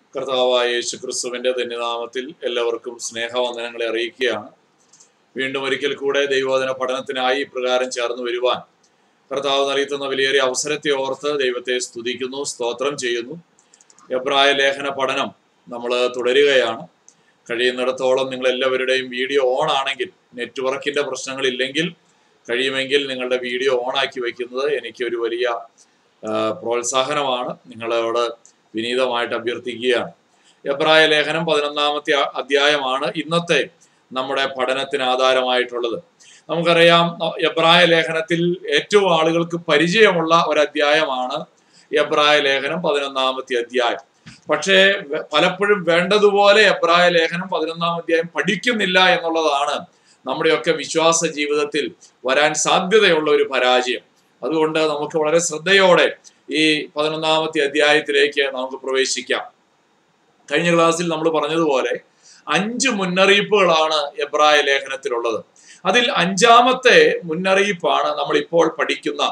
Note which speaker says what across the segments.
Speaker 1: കർത്താവായ യേശു ക്രിസ്തുവിന്റെ ധന്യനാമത്തിൽ എല്ലാവർക്കും സ്നേഹവന്ദനങ്ങളെ അറിയിക്കുകയാണ് വീണ്ടും ഒരിക്കൽ കൂടെ ദൈവോധന പഠനത്തിനായി ഇപ്രകാരം ചേർന്ന് വരുവാൻ കർത്താവ് നൽകുന്ന വലിയൊരു അവസരത്തെ ഓർത്ത് ദൈവത്തെ സ്തുതിക്കുന്നു സ്തോത്രം ചെയ്യുന്നു എബ്രായ ലേഖന പഠനം നമ്മൾ തുടരുകയാണ് കഴിയുന്നിടത്തോളം നിങ്ങൾ എല്ലാവരുടെയും വീഡിയോ ഓൺ ആണെങ്കിൽ നെറ്റ്വർക്കിന്റെ പ്രശ്നങ്ങളില്ലെങ്കിൽ കഴിയുമെങ്കിൽ നിങ്ങളുടെ വീഡിയോ ഓൺ ആക്കി വെക്കുന്നത് എനിക്കൊരു വലിയ ആ, പ്രോത്സാഹനമാണ് നിങ്ങളോട് വിനീതമായിട്ട് അഭ്യർത്ഥിക്കുകയാണ് എബ്രായ ലേഖനം പതിനൊന്നാമത്തെ അ- അധ്യായമാണ് ഇന്നത്തെ നമ്മുടെ പഠനത്തിന് ആധാരമായിട്ടുള്ളത് നമുക്കറിയാം അ- എബ്രായ ലേഖനത്തിൽ ഏറ്റവും ആളുകൾക്ക് പരിചയമുള്ള ഒരു അധ്യായമാണ് എബ്രായ ലേഖനം പതിനൊന്നാമത്തെ അധ്യായം പക്ഷേ വെ- പലപ്പോഴും വേണ്ടതുപോലെ എബ്രായ ലേഖനം പതിനൊന്നാം അധ്യായം പഠിക്കുന്നില്ല എന്നുള്ളതാണ് നമ്മുടെയൊക്കെ വിശ്വാസ ജീവിതത്തിൽ വരാൻ സാധ്യതയുള്ള ഒരു പരാജയം അതുകൊണ്ട് നമുക്ക് വളരെ ശ്രദ്ധയോടെ ഈ പതിനൊന്നാമത്തെ അധ്യായത്തിലേക്ക് നമുക്ക് പ്രവേശിക്കാം കഴിഞ്ഞ ക്ലാസ്സിൽ നമ്മൾ പറഞ്ഞതുപോലെ അഞ്ച് മുന്നറിയിപ്പുകളാണ് എബ്രായ ലേഖനത്തിലുള്ളത് അതിൽ അഞ്ചാമത്തെ മുന്നറിയിപ്പാണ് നമ്മൾ ഇപ്പോൾ പഠിക്കുന്ന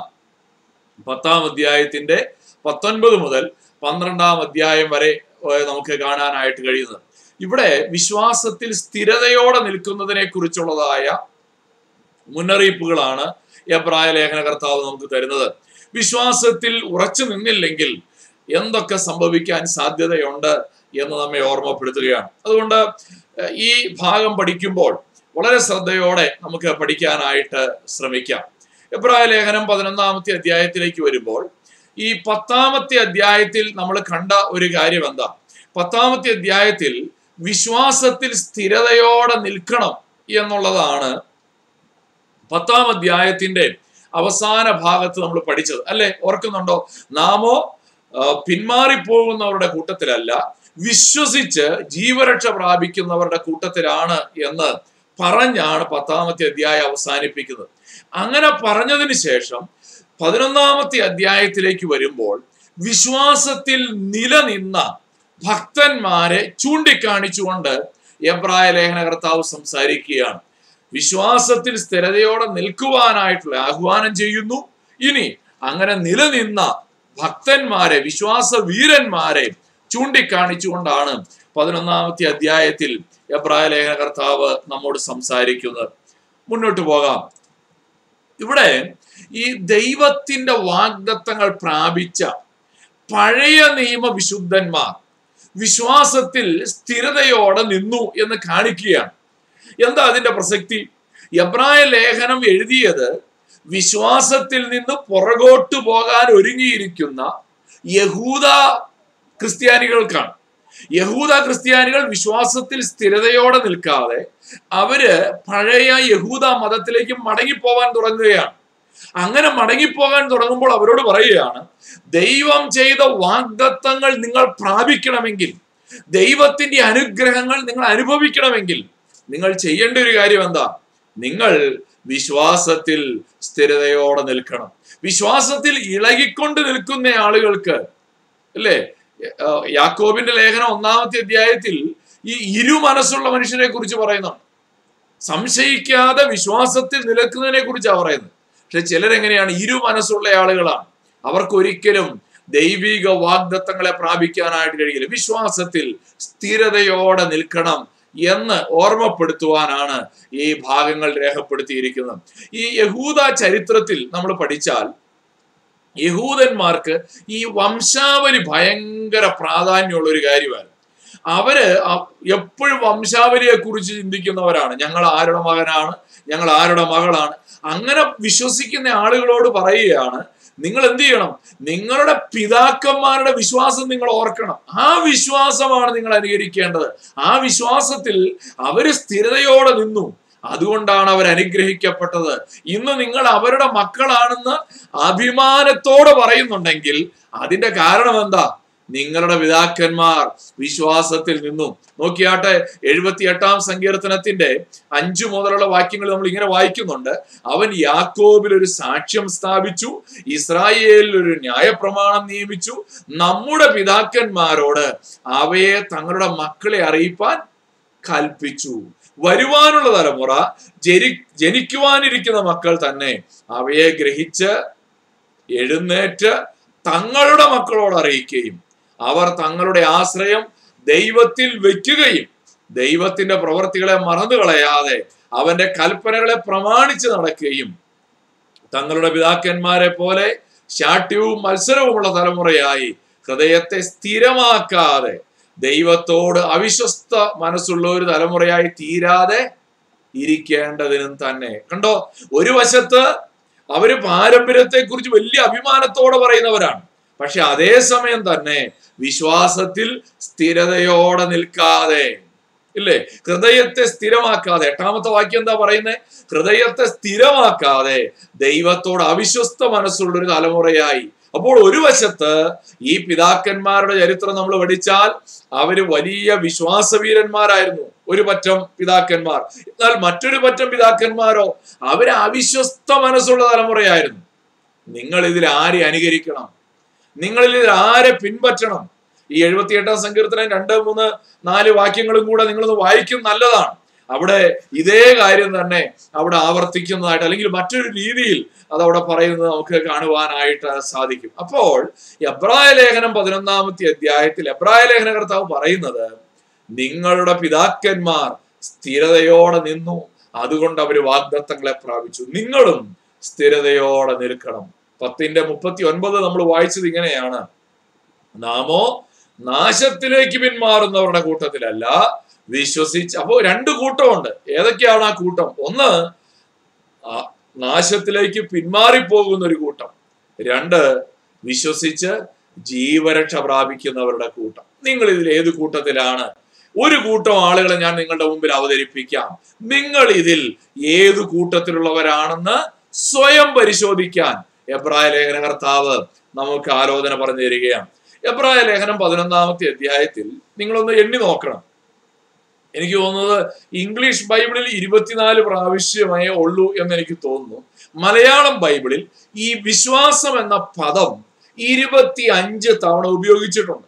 Speaker 1: പത്താം അധ്യായത്തിന്റെ പത്തൊൻപത് മുതൽ പന്ത്രണ്ടാം അധ്യായം വരെ ഏഹ്, നമുക്ക് കാണാനായിട്ട് കഴിയുന്നത് ഇവിടെ വിശ്വാസത്തിൽ സ്ഥിരതയോടെ നിൽക്കുന്നതിനെ കുറിച്ചുള്ളതായ മുന്നറിയിപ്പുകളാണ് എബ്രായ ലേഖന കർത്താവ് നമുക്ക് തരുന്നത് വിശ്വാസത്തിൽ ഉറച്ചു നിന്നില്ലെങ്കിൽ എന്തൊക്കെ സംഭവിക്കാൻ സാധ്യതയുണ്ട് എന്ന് നമ്മെ ഓർമ്മപ്പെടുത്തുകയാണ് അതുകൊണ്ട് ഏഹ്, ഈ ഭാഗം പഠിക്കുമ്പോൾ വളരെ ശ്രദ്ധയോടെ നമുക്ക് പഠിക്കാനായിട്ട് ശ്രമിക്കാം എബ്രായ ലേഖനം പതിനൊന്നാമത്തെ അധ്യായത്തിലേക്ക് വരുമ്പോൾ ഈ പത്താമത്തെ അധ്യായത്തിൽ നമ്മൾ കണ്ട ഒരു കാര്യം എന്താ പത്താമത്തെ അധ്യായത്തിൽ വിശ്വാസത്തിൽ സ്ഥിരതയോടെ നിൽക്കണം എന്നുള്ളതാണ് പത്താം അധ്യായത്തിന്റെ അവസാന ഭാഗത്ത് നമ്മൾ പഠിച്ചത് അല്ലെ ഓർക്കുന്നുണ്ടോ നാമോ ആ, പിന്മാറിപ്പോകുന്നവരുടെ കൂട്ടത്തിലല്ല വിശ്വസിച്ച് ജീവരക്ഷ പ്രാപിക്കുന്നവരുടെ കൂട്ടത്തിലാണ് എന്ന് പറഞ്ഞാണ് പത്താമത്തെ അധ്യായം അവസാനിപ്പിക്കുന്നത് അങ്ങനെ പറഞ്ഞതിന് ശേഷം പതിനൊന്നാമത്തെ അധ്യായത്തിലേക്ക് വരുമ്പോൾ വിശ്വാസത്തിൽ നിലനിന്ന ഭക്തന്മാരെ ചൂണ്ടിക്കാണിച്ചുകൊണ്ട് എബ്രായ ലേഖന കർത്താവ് സംസാരിക്കുകയാണ് വിശ്വാസത്തിൽ സ്ഥിരതയോടെ നിൽക്കുവാനായിട്ടുള്ള ആഹ്വാനം ചെയ്യുന്നു ഇനി അങ്ങനെ നിലനിന്ന ഭക്തന്മാരെ വിശ്വാസ വീരന്മാരെ ചൂണ്ടിക്കാണിച്ചുകൊണ്ടാണ് പതിനൊന്നാമത്തെ അധ്യായത്തിൽ എബ്രായ ലേഖന കർത്താവ് നമ്മോട് സംസാരിക്കുന്നത് മുന്നോട്ട് പോകാം ഇവിടെ ഈ ദൈവത്തിന്റെ വാഗ്ദത്തങ്ങൾ പ്രാപിച്ച പഴയ നിയമ വിശുദ്ധന്മാർ വിശ്വാസത്തിൽ സ്ഥിരതയോടെ നിന്നു എന്ന് കാണിക്കുകയാണ് എന്താ അതിന്റെ പ്രസക്തി എബ്രായ ലേഖനം എഴുതിയത് വിശ്വാസത്തിൽ നിന്ന് പുറകോട്ട് പോകാൻ ഒരുങ്ങിയിരിക്കുന്ന യഹൂദ ക്രിസ്ത്യാനികൾക്കാണ് യഹൂദ ക്രിസ്ത്യാനികൾ വിശ്വാസത്തിൽ സ്ഥിരതയോടെ നിൽക്കാതെ അവര് പഴയ യഹൂദ മതത്തിലേക്ക് മടങ്ങിപ്പോവാൻ തുടങ്ങുകയാണ് അങ്ങനെ മടങ്ങിപ്പോകാൻ തുടങ്ങുമ്പോൾ അവരോട് പറയുകയാണ് ദൈവം ചെയ്ത വാഗ്ദത്തങ്ങൾ നിങ്ങൾ പ്രാപിക്കണമെങ്കിൽ ദൈവത്തിന്റെ അനുഗ്രഹങ്ങൾ നിങ്ങൾ അനുഭവിക്കണമെങ്കിൽ നിങ്ങൾ ചെയ്യേണ്ട ഒരു കാര്യം എന്താ നിങ്ങൾ വിശ്വാസത്തിൽ സ്ഥിരതയോടെ നിൽക്കണം വിശ്വാസത്തിൽ ഇളകിക്കൊണ്ട് നിൽക്കുന്ന ആളുകൾക്ക് അല്ലേ ഏഹ് യാക്കോബിന്റെ ലേഖനം ഒന്നാമത്തെ അധ്യായത്തിൽ ഈ ഇരു മനസ്സുള്ള മനുഷ്യനെ കുറിച്ച് പറയുന്നുണ്ട് സംശയിക്കാതെ വിശ്വാസത്തിൽ നിൽക്കുന്നതിനെ കുറിച്ചാണ് പറയുന്നത് പക്ഷെ ചിലരെങ്ങനെയാണ് ഇരു മനസ്സുള്ള ആളുകളാണ് അവർക്കൊരിക്കലും ദൈവിക വാഗ്ദത്തങ്ങളെ പ്രാപിക്കാനായിട്ട് കഴിയില്ല വിശ്വാസത്തിൽ സ്ഥിരതയോടെ നിൽക്കണം എന്ന് ഓർമ്മപ്പെടുത്തുവാനാണ് ഈ ഭാഗങ്ങൾ രേഖപ്പെടുത്തിയിരിക്കുന്നത് ഈ യഹൂദ ചരിത്രത്തിൽ നമ്മൾ പഠിച്ചാൽ യഹൂദന്മാർക്ക് ഈ വംശാവലി ഭയങ്കര പ്രാധാന്യമുള്ള ഒരു കാര്യമാണ് അവര് അ- എപ്പോഴും വംശാവലിയെ കുറിച്ച് ചിന്തിക്കുന്നവരാണ് ഞങ്ങൾ ആരുടെ മകനാണ് ഞങ്ങൾ ആരുടെ മകളാണ് അങ്ങനെ വിശ്വസിക്കുന്ന ആളുകളോട് പറയുകയാണ് നിങ്ങൾ എന്ത് ചെയ്യണം നിങ്ങളുടെ പിതാക്കന്മാരുടെ വിശ്വാസം നിങ്ങൾ ഓർക്കണം ആ വിശ്വാസമാണ് നിങ്ങൾ അനുകരിക്കേണ്ടത് ആ വിശ്വാസത്തിൽ അവര് സ്ഥിരതയോടെ നിന്നു അതുകൊണ്ടാണ് അവർ അനുഗ്രഹിക്കപ്പെട്ടത് ഇന്ന് നിങ്ങൾ അവരുടെ മക്കളാണെന്ന് അഭിമാനത്തോടെ പറയുന്നുണ്ടെങ്കിൽ അതിന്റെ കാരണം എന്താ നിങ്ങളുടെ പിതാക്കന്മാർ വിശ്വാസത്തിൽ നിന്നും നോക്കിയാട്ടെ എഴുപത്തി എട്ടാം സങ്കീർത്തനത്തിന്റെ അഞ്ചു മുതലുള്ള വാക്യങ്ങൾ നമ്മൾ ഇങ്ങനെ വായിക്കുന്നുണ്ട് അവൻ യാക്കോബിൽ ഒരു സാക്ഷ്യം സ്ഥാപിച്ചു ഇസ്രായേലിൽ ഒരു ന്യായപ്രമാണം നിയമിച്ചു നമ്മുടെ പിതാക്കന്മാരോട് അവയെ തങ്ങളുടെ മക്കളെ അറിയിപ്പാൻ കൽപ്പിച്ചു വരുവാനുള്ള തലമുറ ജനി ജനിക്കുവാനിരിക്കുന്ന മക്കൾ തന്നെ അവയെ ഗ്രഹിച്ച് എഴുന്നേറ്റ് തങ്ങളുടെ മക്കളോട് അറിയിക്കുകയും അവർ തങ്ങളുടെ ആശ്രയം ദൈവത്തിൽ വെക്കുകയും ദൈവത്തിന്റെ പ്രവർത്തികളെ മറന്നു കളയാതെ അവന്റെ കൽപ്പനകളെ പ്രമാണിച്ച് നടക്കുകയും തങ്ങളുടെ പിതാക്കന്മാരെ പോലെ ശാഠ്യവും മത്സരവുമുള്ള തലമുറയായി ഹൃദയത്തെ സ്ഥിരമാക്കാതെ ദൈവത്തോട് അവിശ്വസ്ത മനസ്സുള്ള ഒരു തലമുറയായി തീരാതെ ഇരിക്കേണ്ടതിനും തന്നെ കണ്ടോ ഒരു വശത്ത് അവര് പാരമ്പര്യത്തെ കുറിച്ച് വലിയ അഭിമാനത്തോടെ പറയുന്നവരാണ് പക്ഷെ അതേസമയം തന്നെ വിശ്വാസത്തിൽ സ്ഥിരതയോടെ നിൽക്കാതെ ഇല്ലേ ഹൃദയത്തെ സ്ഥിരമാക്കാതെ എട്ടാമത്തെ വാക്യം എന്താ പറയുന്നത് ഹൃദയത്തെ സ്ഥിരമാക്കാതെ ദൈവത്തോട് അവിശ്വസ്ത മനസ്സുള്ള ഒരു തലമുറയായി അപ്പോൾ ഒരു വശത്ത് ഈ പിതാക്കന്മാരുടെ ചരിത്രം നമ്മൾ പഠിച്ചാൽ അവര് വലിയ വിശ്വാസവീരന്മാരായിരുന്നു ഒരു പറ്റം പിതാക്കന്മാർ എന്നാൽ മറ്റൊരു പറ്റം പിതാക്കന്മാരോ അവര് അവിശ്വസ്ത മനസ്സുള്ള തലമുറയായിരുന്നു നിങ്ങൾ ഇതിൽ ആരെ അനുകരിക്കണം നിങ്ങളിൽ ഇതിൽ ആരെ പിൻപറ്റണം ഈ എഴുപത്തി എട്ടാം സങ്കീർത്തനം രണ്ട് മൂന്ന് നാല് വാക്യങ്ങളും കൂടെ നിങ്ങളൊന്ന് വായിക്കും നല്ലതാണ് അവിടെ ഇതേ കാര്യം തന്നെ അവിടെ ആവർത്തിക്കുന്നതായിട്ട് അല്ലെങ്കിൽ മറ്റൊരു രീതിയിൽ അത് അവിടെ പറയുന്നത് നമുക്ക് കാണുവാനായിട്ട് സാധിക്കും അപ്പോൾ എബ്രായ ലേഖനം പതിനൊന്നാമത്തെ അധ്യായത്തിൽ എബ്രായ ലേഖന കർത്താവ് പറയുന്നത് നിങ്ങളുടെ പിതാക്കന്മാർ സ്ഥിരതയോടെ നിന്നു അതുകൊണ്ട് അവര് വാഗ്ദത്തങ്ങളെ പ്രാപിച്ചു നിങ്ങളും സ്ഥിരതയോടെ നിൽക്കണം പത്തിന്റെ മുപ്പത്തി ഒൻപത് നമ്മൾ വായിച്ചത് ഇങ്ങനെയാണ് നാമോ നാശത്തിലേക്ക് പിന്മാറുന്നവരുടെ കൂട്ടത്തിലല്ല വിശ്വസിച്ച് അപ്പോ രണ്ട് കൂട്ടമുണ്ട് ഏതൊക്കെയാണ് ആ കൂട്ടം ഒന്ന് ആ നാശത്തിലേക്ക് പിന്മാറിപ്പോകുന്ന ഒരു കൂട്ടം രണ്ട് വിശ്വസിച്ച് ജീവരക്ഷ പ്രാപിക്കുന്നവരുടെ കൂട്ടം നിങ്ങൾ ഇതിൽ ഏത് കൂട്ടത്തിലാണ് ഒരു കൂട്ടം ആളുകളെ ഞാൻ നിങ്ങളുടെ മുമ്പിൽ അവതരിപ്പിക്കാം നിങ്ങൾ ഇതിൽ ഏത് കൂട്ടത്തിലുള്ളവരാണെന്ന് സ്വയം പരിശോധിക്കാൻ എബ്രായ ലേഖന കർത്താവ് നമുക്ക് ആലോചന പറഞ്ഞു തരികയാണ് എബ്രായ ലേഖനം പതിനൊന്നാമത്തെ അധ്യായത്തിൽ നിങ്ങളൊന്ന് എണ്ണി നോക്കണം എനിക്ക് തോന്നുന്നത് ഇംഗ്ലീഷ് ബൈബിളിൽ ഇരുപത്തിനാല് പ്രാവശ്യമേ ഉള്ളൂ എന്ന് എനിക്ക് തോന്നുന്നു മലയാളം ബൈബിളിൽ ഈ വിശ്വാസം എന്ന പദം ഇരുപത്തി അഞ്ച് തവണ ഉപയോഗിച്ചിട്ടുണ്ട്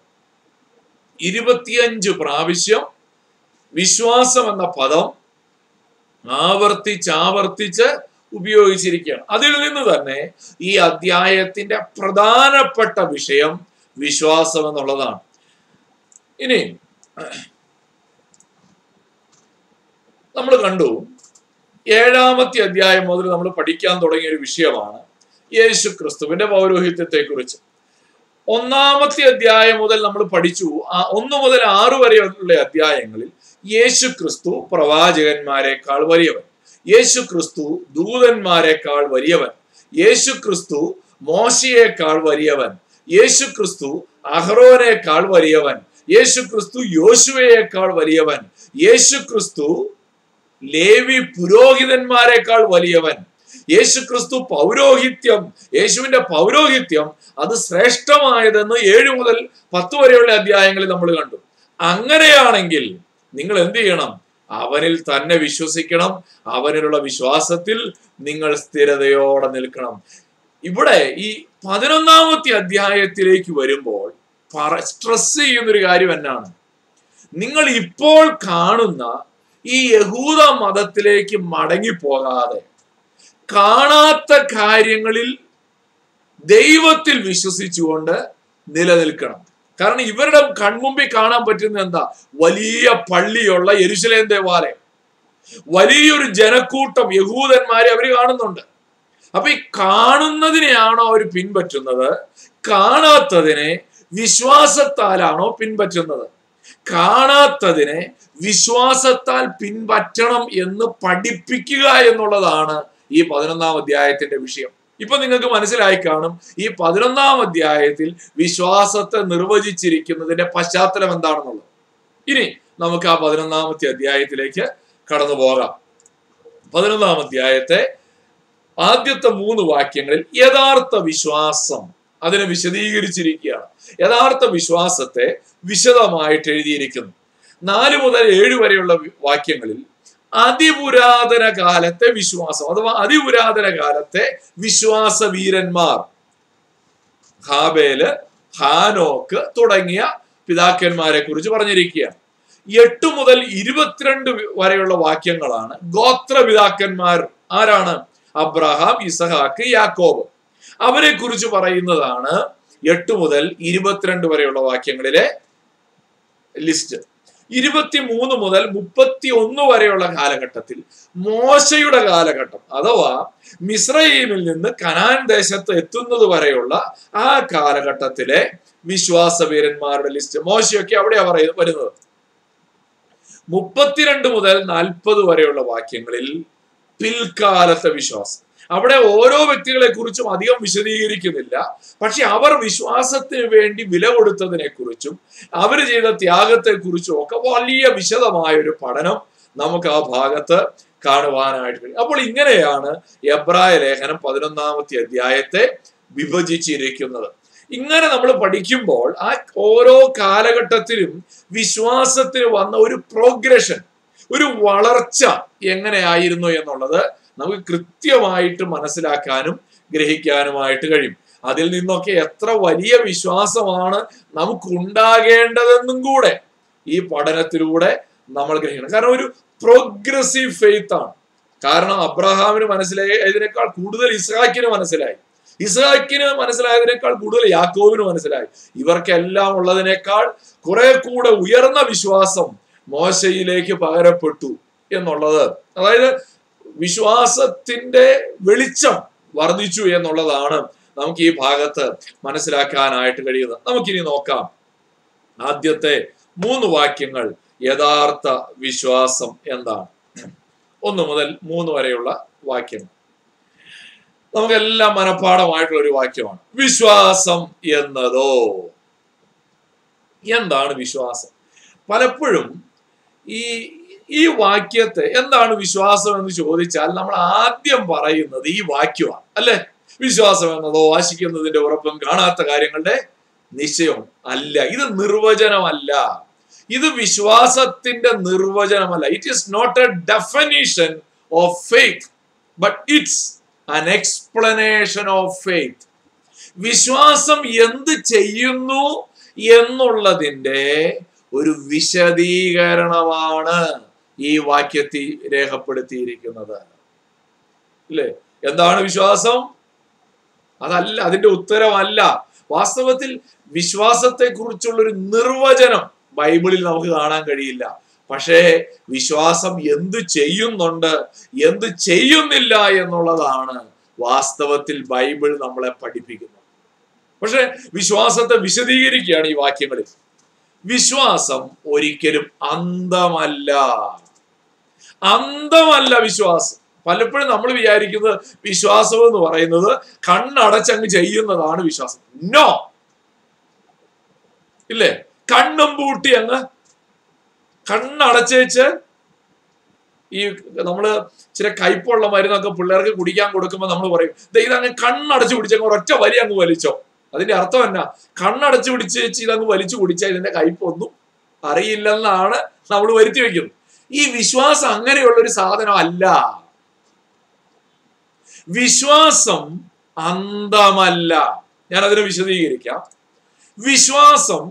Speaker 1: ഇരുപത്തിയഞ്ച് പ്രാവശ്യം വിശ്വാസം എന്ന പദം ആവർത്തിച്ച് ആവർത്തിച്ച് ഉപയോഗിച്ചിരിക്കുകയാണ് അതിൽ നിന്ന് തന്നെ ഈ അധ്യായത്തിന്റെ പ്രധാനപ്പെട്ട വിഷയം വിശ്വാസം എന്നുള്ളതാണ് ഇനി നമ്മൾ കണ്ടു ഏഴാമത്തെ അധ്യായം മുതൽ നമ്മൾ പഠിക്കാൻ തുടങ്ങിയ ഒരു വിഷയമാണ് യേശു ക്രിസ്തുവിന്റെ പൗരോഹിത്യത്തെ കുറിച്ച് ഒന്നാമത്തെ അധ്യായം മുതൽ നമ്മൾ പഠിച്ചു ആ ഒന്ന് മുതൽ ആറ് വരെയുള്ള അധ്യായങ്ങളിൽ യേശു ക്രിസ്തു പ്രവാചകന്മാരെക്കാൾ വലിയവൻ യേശു ക്രിസ്തു ദൂതന്മാരെക്കാൾ വലിയവൻ യേശു ക്രിസ്തു മോശയേക്കാൾ വലിയവൻ യേശു ക്രിസ്തു അഹ്റോനേക്കാൾ വലിയവൻ യേശു ക്രിസ്തു യോശുവയേക്കാൾ വലിയവൻ യേശു ക്രിസ്തു ലേവി പുരോഹിതന്മാരെക്കാൾ വലിയവൻ യേശു ക്രിസ്തു പൗരോഹിത്യം യേശുവിന്റെ പൗരോഹിത്യം അത് ശ്രേഷ്ഠമായതെന്ന് ഏഴ് മുതൽ പത്ത് വരെയുള്ള അധ്യായങ്ങളിൽ നമ്മൾ കണ്ടു അങ്ങനെയാണെങ്കിൽ നിങ്ങൾ എന്ത് ചെയ്യണം അവനിൽ തന്നെ വിശ്വസിക്കണം അവനിലുള്ള വിശ്വാസത്തിൽ നിങ്ങൾ സ്ഥിരതയോടെ നിൽക്കണം ഇവിടെ ഈ പതിനൊന്നാമത്തെ അധ്യായത്തിലേക്ക് വരുമ്പോൾ സ്ട്രെസ് ചെയ്യുന്നൊരു കാര്യം എന്നാണ് നിങ്ങൾ ഇപ്പോൾ കാണുന്ന ഈ യഹൂദ മതത്തിലേക്ക് മടങ്ങിപ്പോകാതെ കാണാത്ത കാര്യങ്ങളിൽ ദൈവത്തിൽ വിശ്വസിച്ചുകൊണ്ട് നിലനിൽക്കണം കാരണം ഇവരുടെ കൺമുമ്പിൽ കാണാൻ പറ്റുന്ന എന്താ വലിയ പള്ളിയുള്ള യെരുശലേം ദേവാലയം വലിയൊരു ജനക്കൂട്ടം യഹൂദന്മാരെ അവർ കാണുന്നുണ്ട് അപ്പൊ ഈ കാണുന്നതിനെയാണോ അവർ പിൻപറ്റുന്നത് കാണാത്തതിനെ വിശ്വാസത്താലാണോ പിൻപറ്റുന്നത് കാണാത്തതിനെ വിശ്വാസത്താൽ പിൻപറ്റണം എന്ന് പഠിപ്പിക്കുക എന്നുള്ളതാണ് ഈ പതിനൊന്നാം അധ്യായത്തിന്റെ വിഷയം ഇപ്പൊ നിങ്ങൾക്ക് മനസ്സിലായി കാണും ഈ പതിനൊന്നാം അധ്യായത്തിൽ വിശ്വാസത്തെ നിർവചിച്ചിരിക്കുന്നതിന്റെ പശ്ചാത്തലം എന്താണെന്നുള്ളത് ഇനി നമുക്ക് ആ പതിനൊന്നാമത്തെ അധ്യായത്തിലേക്ക് കടന്നു പോകാം പതിനൊന്നാം അധ്യായത്തെ ആദ്യത്തെ മൂന്ന് വാക്യങ്ങളിൽ യഥാർത്ഥ വിശ്വാസം അതിനെ വിശദീകരിച്ചിരിക്കുകയാണ് യഥാർത്ഥ വിശ്വാസത്തെ വിശദമായിട്ട് എഴുതിയിരിക്കുന്നു നാല് മുതൽ ഏഴ് വരെയുള്ള വാക്യങ്ങളിൽ അതിപുരാതന കാലത്തെ വിശ്വാസം അഥവാ അതിപുരാതന കാലത്തെ വിശ്വാസ വീരന്മാർ ഹാബേല് ഹാനോക്ക് തുടങ്ങിയ പിതാക്കന്മാരെ കുറിച്ച് പറഞ്ഞിരിക്കുകയാണ് എട്ട് മുതൽ ഇരുപത്തിരണ്ട് വരെയുള്ള വാക്യങ്ങളാണ് ഗോത്ര പിതാക്കന്മാർ ആരാണ് അബ്രഹാം ഇസഹാക്ക് യാക്കോബ് അവരെ കുറിച്ച് പറയുന്നതാണ് എട്ട് മുതൽ ഇരുപത്തിരണ്ട് വരെയുള്ള വാക്യങ്ങളിലെ ലിസ്റ്റ് ഇരുപത്തിമൂന്ന് മുതൽ മുപ്പത്തി ഒന്ന് വരെയുള്ള കാലഘട്ടത്തിൽ മോശയുടെ കാലഘട്ടം അഥവാ മിസ്രൈമിൽ നിന്ന് കനാൻ ദേശത്ത് എത്തുന്നത് വരെയുള്ള ആ കാലഘട്ടത്തിലെ വിശ്വാസവീരന്മാരുടെ ലിസ്റ്റ് മോശയൊക്കെ അവിടെയാ പറയുന്നത് വരുന്നത് മുപ്പത്തിരണ്ട് മുതൽ നാൽപ്പത് വരെയുള്ള വാക്യങ്ങളിൽ പിൽക്കാലത്തെ വിശ്വാസം അവിടെ ഓരോ വ്യക്തികളെ കുറിച്ചും അധികം വിശദീകരിക്കുന്നില്ല പക്ഷെ അവർ വിശ്വാസത്തിന് വേണ്ടി വില കൊടുത്തതിനെ കുറിച്ചും അവർ ചെയ്ത ത്യാഗത്തെ കുറിച്ചും ഒക്കെ വലിയ വിശദമായ ഒരു പഠനം നമുക്ക് ആ ഭാഗത്ത് കാണുവാനായിട്ട് കഴിയും അപ്പോൾ ഇങ്ങനെയാണ് എബ്രായ ലേഖനം പതിനൊന്നാമത്തെ അധ്യായത്തെ വിഭജിച്ചിരിക്കുന്നത് ഇങ്ങനെ നമ്മൾ പഠിക്കുമ്പോൾ ആ ഓരോ കാലഘട്ടത്തിലും വിശ്വാസത്തിന് വന്ന ഒരു പ്രോഗ്രഷൻ ഒരു വളർച്ച എങ്ങനെയായിരുന്നു എന്നുള്ളത് നമുക്ക് കൃത്യമായിട്ട് മനസ്സിലാക്കാനും ഗ്രഹിക്കാനുമായിട്ട് കഴിയും അതിൽ നിന്നൊക്കെ എത്ര വലിയ വിശ്വാസമാണ് നമുക്ക് ഉണ്ടാകേണ്ടതെന്നും കൂടെ ഈ പഠനത്തിലൂടെ നമ്മൾ ഗ്രഹിക്കണം കാരണം ഒരു പ്രോഗ്രസീവ് ഫെയ്ത്ത് ആണ് കാരണം അബ്രഹാമിന് മനസ്സിലായതിനേക്കാൾ കൂടുതൽ ഇസ്ഹാക്കിന് മനസ്സിലായി ഇസ്ഹാക്കിന് മനസ്സിലായതിനേക്കാൾ കൂടുതൽ യാക്കോബിന് മനസ്സിലായി ഇവർക്കെല്ലാം ഉള്ളതിനേക്കാൾ കുറെ കൂടെ ഉയർന്ന വിശ്വാസം മോശയിലേക്ക് പകരപ്പെട്ടു എന്നുള്ളത് അതായത് വിശ്വാസത്തിന്റെ വെളിച്ചം വർദ്ധിച്ചു എന്നുള്ളതാണ് നമുക്ക് ഈ ഭാഗത്ത് മനസ്സിലാക്കാനായിട്ട് കഴിയുന്നത് നമുക്കിനി നോക്കാം ആദ്യത്തെ മൂന്ന് വാക്യങ്ങൾ യഥാർത്ഥ വിശ്വാസം എന്താണ് ഒന്ന് മുതൽ മൂന്ന് വരെയുള്ള വാക്യം നമുക്കെല്ലാം മനഃപ്പാടമായിട്ടുള്ള ഒരു വാക്യമാണ് വിശ്വാസം എന്നതോ എന്താണ് വിശ്വാസം പലപ്പോഴും ഈ ഈ വാക്യത്തെ എന്താണ് വിശ്വാസം എന്ന് ചോദിച്ചാൽ നമ്മൾ ആദ്യം പറയുന്നത് ഈ വാക്യമാണ് അല്ലെ വിശ്വാസം എന്നതോ ആശിക്കുന്നതിന്റെ ഉറപ്പും കാണാത്ത കാര്യങ്ങളുടെ നിശ്ചയം അല്ല ഇത് നിർവചനമല്ല ഇത് വിശ്വാസത്തിന്റെ നിർവചനമല്ല it is not a definition of faith but it's an explanation of faith വിശ്വാസം എന്ത് ചെയ്യുന്നു എന്നുള്ളതിന്റെ ഒരു വിശദീകരണമാണ് ഈ വാക്യത്തിൽ രേഖപ്പെടുത്തിയിരിക്കുന്നത് അല്ലേ എന്താണ് വിശ്വാസം അതല്ല അതിന്റെ ഉത്തരമല്ല വാസ്തവത്തിൽ വിശ്വാസത്തെ കുറിച്ചുള്ള ഒരു നിർവചനം ബൈബിളിൽ നമുക്ക് കാണാൻ കഴിയില്ല പക്ഷേ വിശ്വാസം എന്ത് ചെയ്യുന്നുണ്ട് എന്ത് ചെയ്യുന്നില്ല എന്നുള്ളതാണ് വാസ്തവത്തിൽ ബൈബിൾ നമ്മളെ പഠിപ്പിക്കുന്നത് പക്ഷെ വിശ്വാസത്തെ വിശദീകരിക്കുകയാണ് ഈ വാക്യങ്ങളിൽ വിശ്വാസം ഒരിക്കലും അന്തമല്ല അന്തമല്ല വിശ്വാസം പലപ്പോഴും നമ്മൾ വിചാരിക്കുന്നത് വിശ്വാസം എന്ന് പറയുന്നത് കണ്ണടച്ചങ്ങ് ചെയ്യുന്നതാണ് വിശ്വാസം നോ ഇല്ലേ കണ്ണും പൂട്ടി അങ്ങ് കണ്ണടച്ചേച്ച് ഈ നമ്മള് ചില കയ്പുള്ള മരുന്നൊക്കെ പിള്ളേർക്ക് കുടിക്കാൻ കൊടുക്കുമ്പോൾ നമ്മൾ പറയും "ദേ ഇതങ്ങ് കണ്ണടച്ച് കുടിച്ചങ്ങ് ഒരൊറ്റ വലി അങ്ങ് വലിച്ചോ അതിന്റെ അർത്ഥം എന്നാ കണ്ണടച്ച് പിടിച്ച് വെച്ച് ഇതങ്ങ് വലിച്ചു കുടിച്ചാൽ ഇതിന്റെ കയ്പൊന്നും അറിയില്ലെന്നാണ് നമ്മൾ വരുത്തി വെക്കുന്നത് ഈ വിശ്വാസം അങ്ങനെയുള്ള ഒരു സാധനം അല്ല വിശ്വാസം അന്തമല്ല ഞാൻ അതിനെ വിശദീകരിക്കാം വിശ്വാസം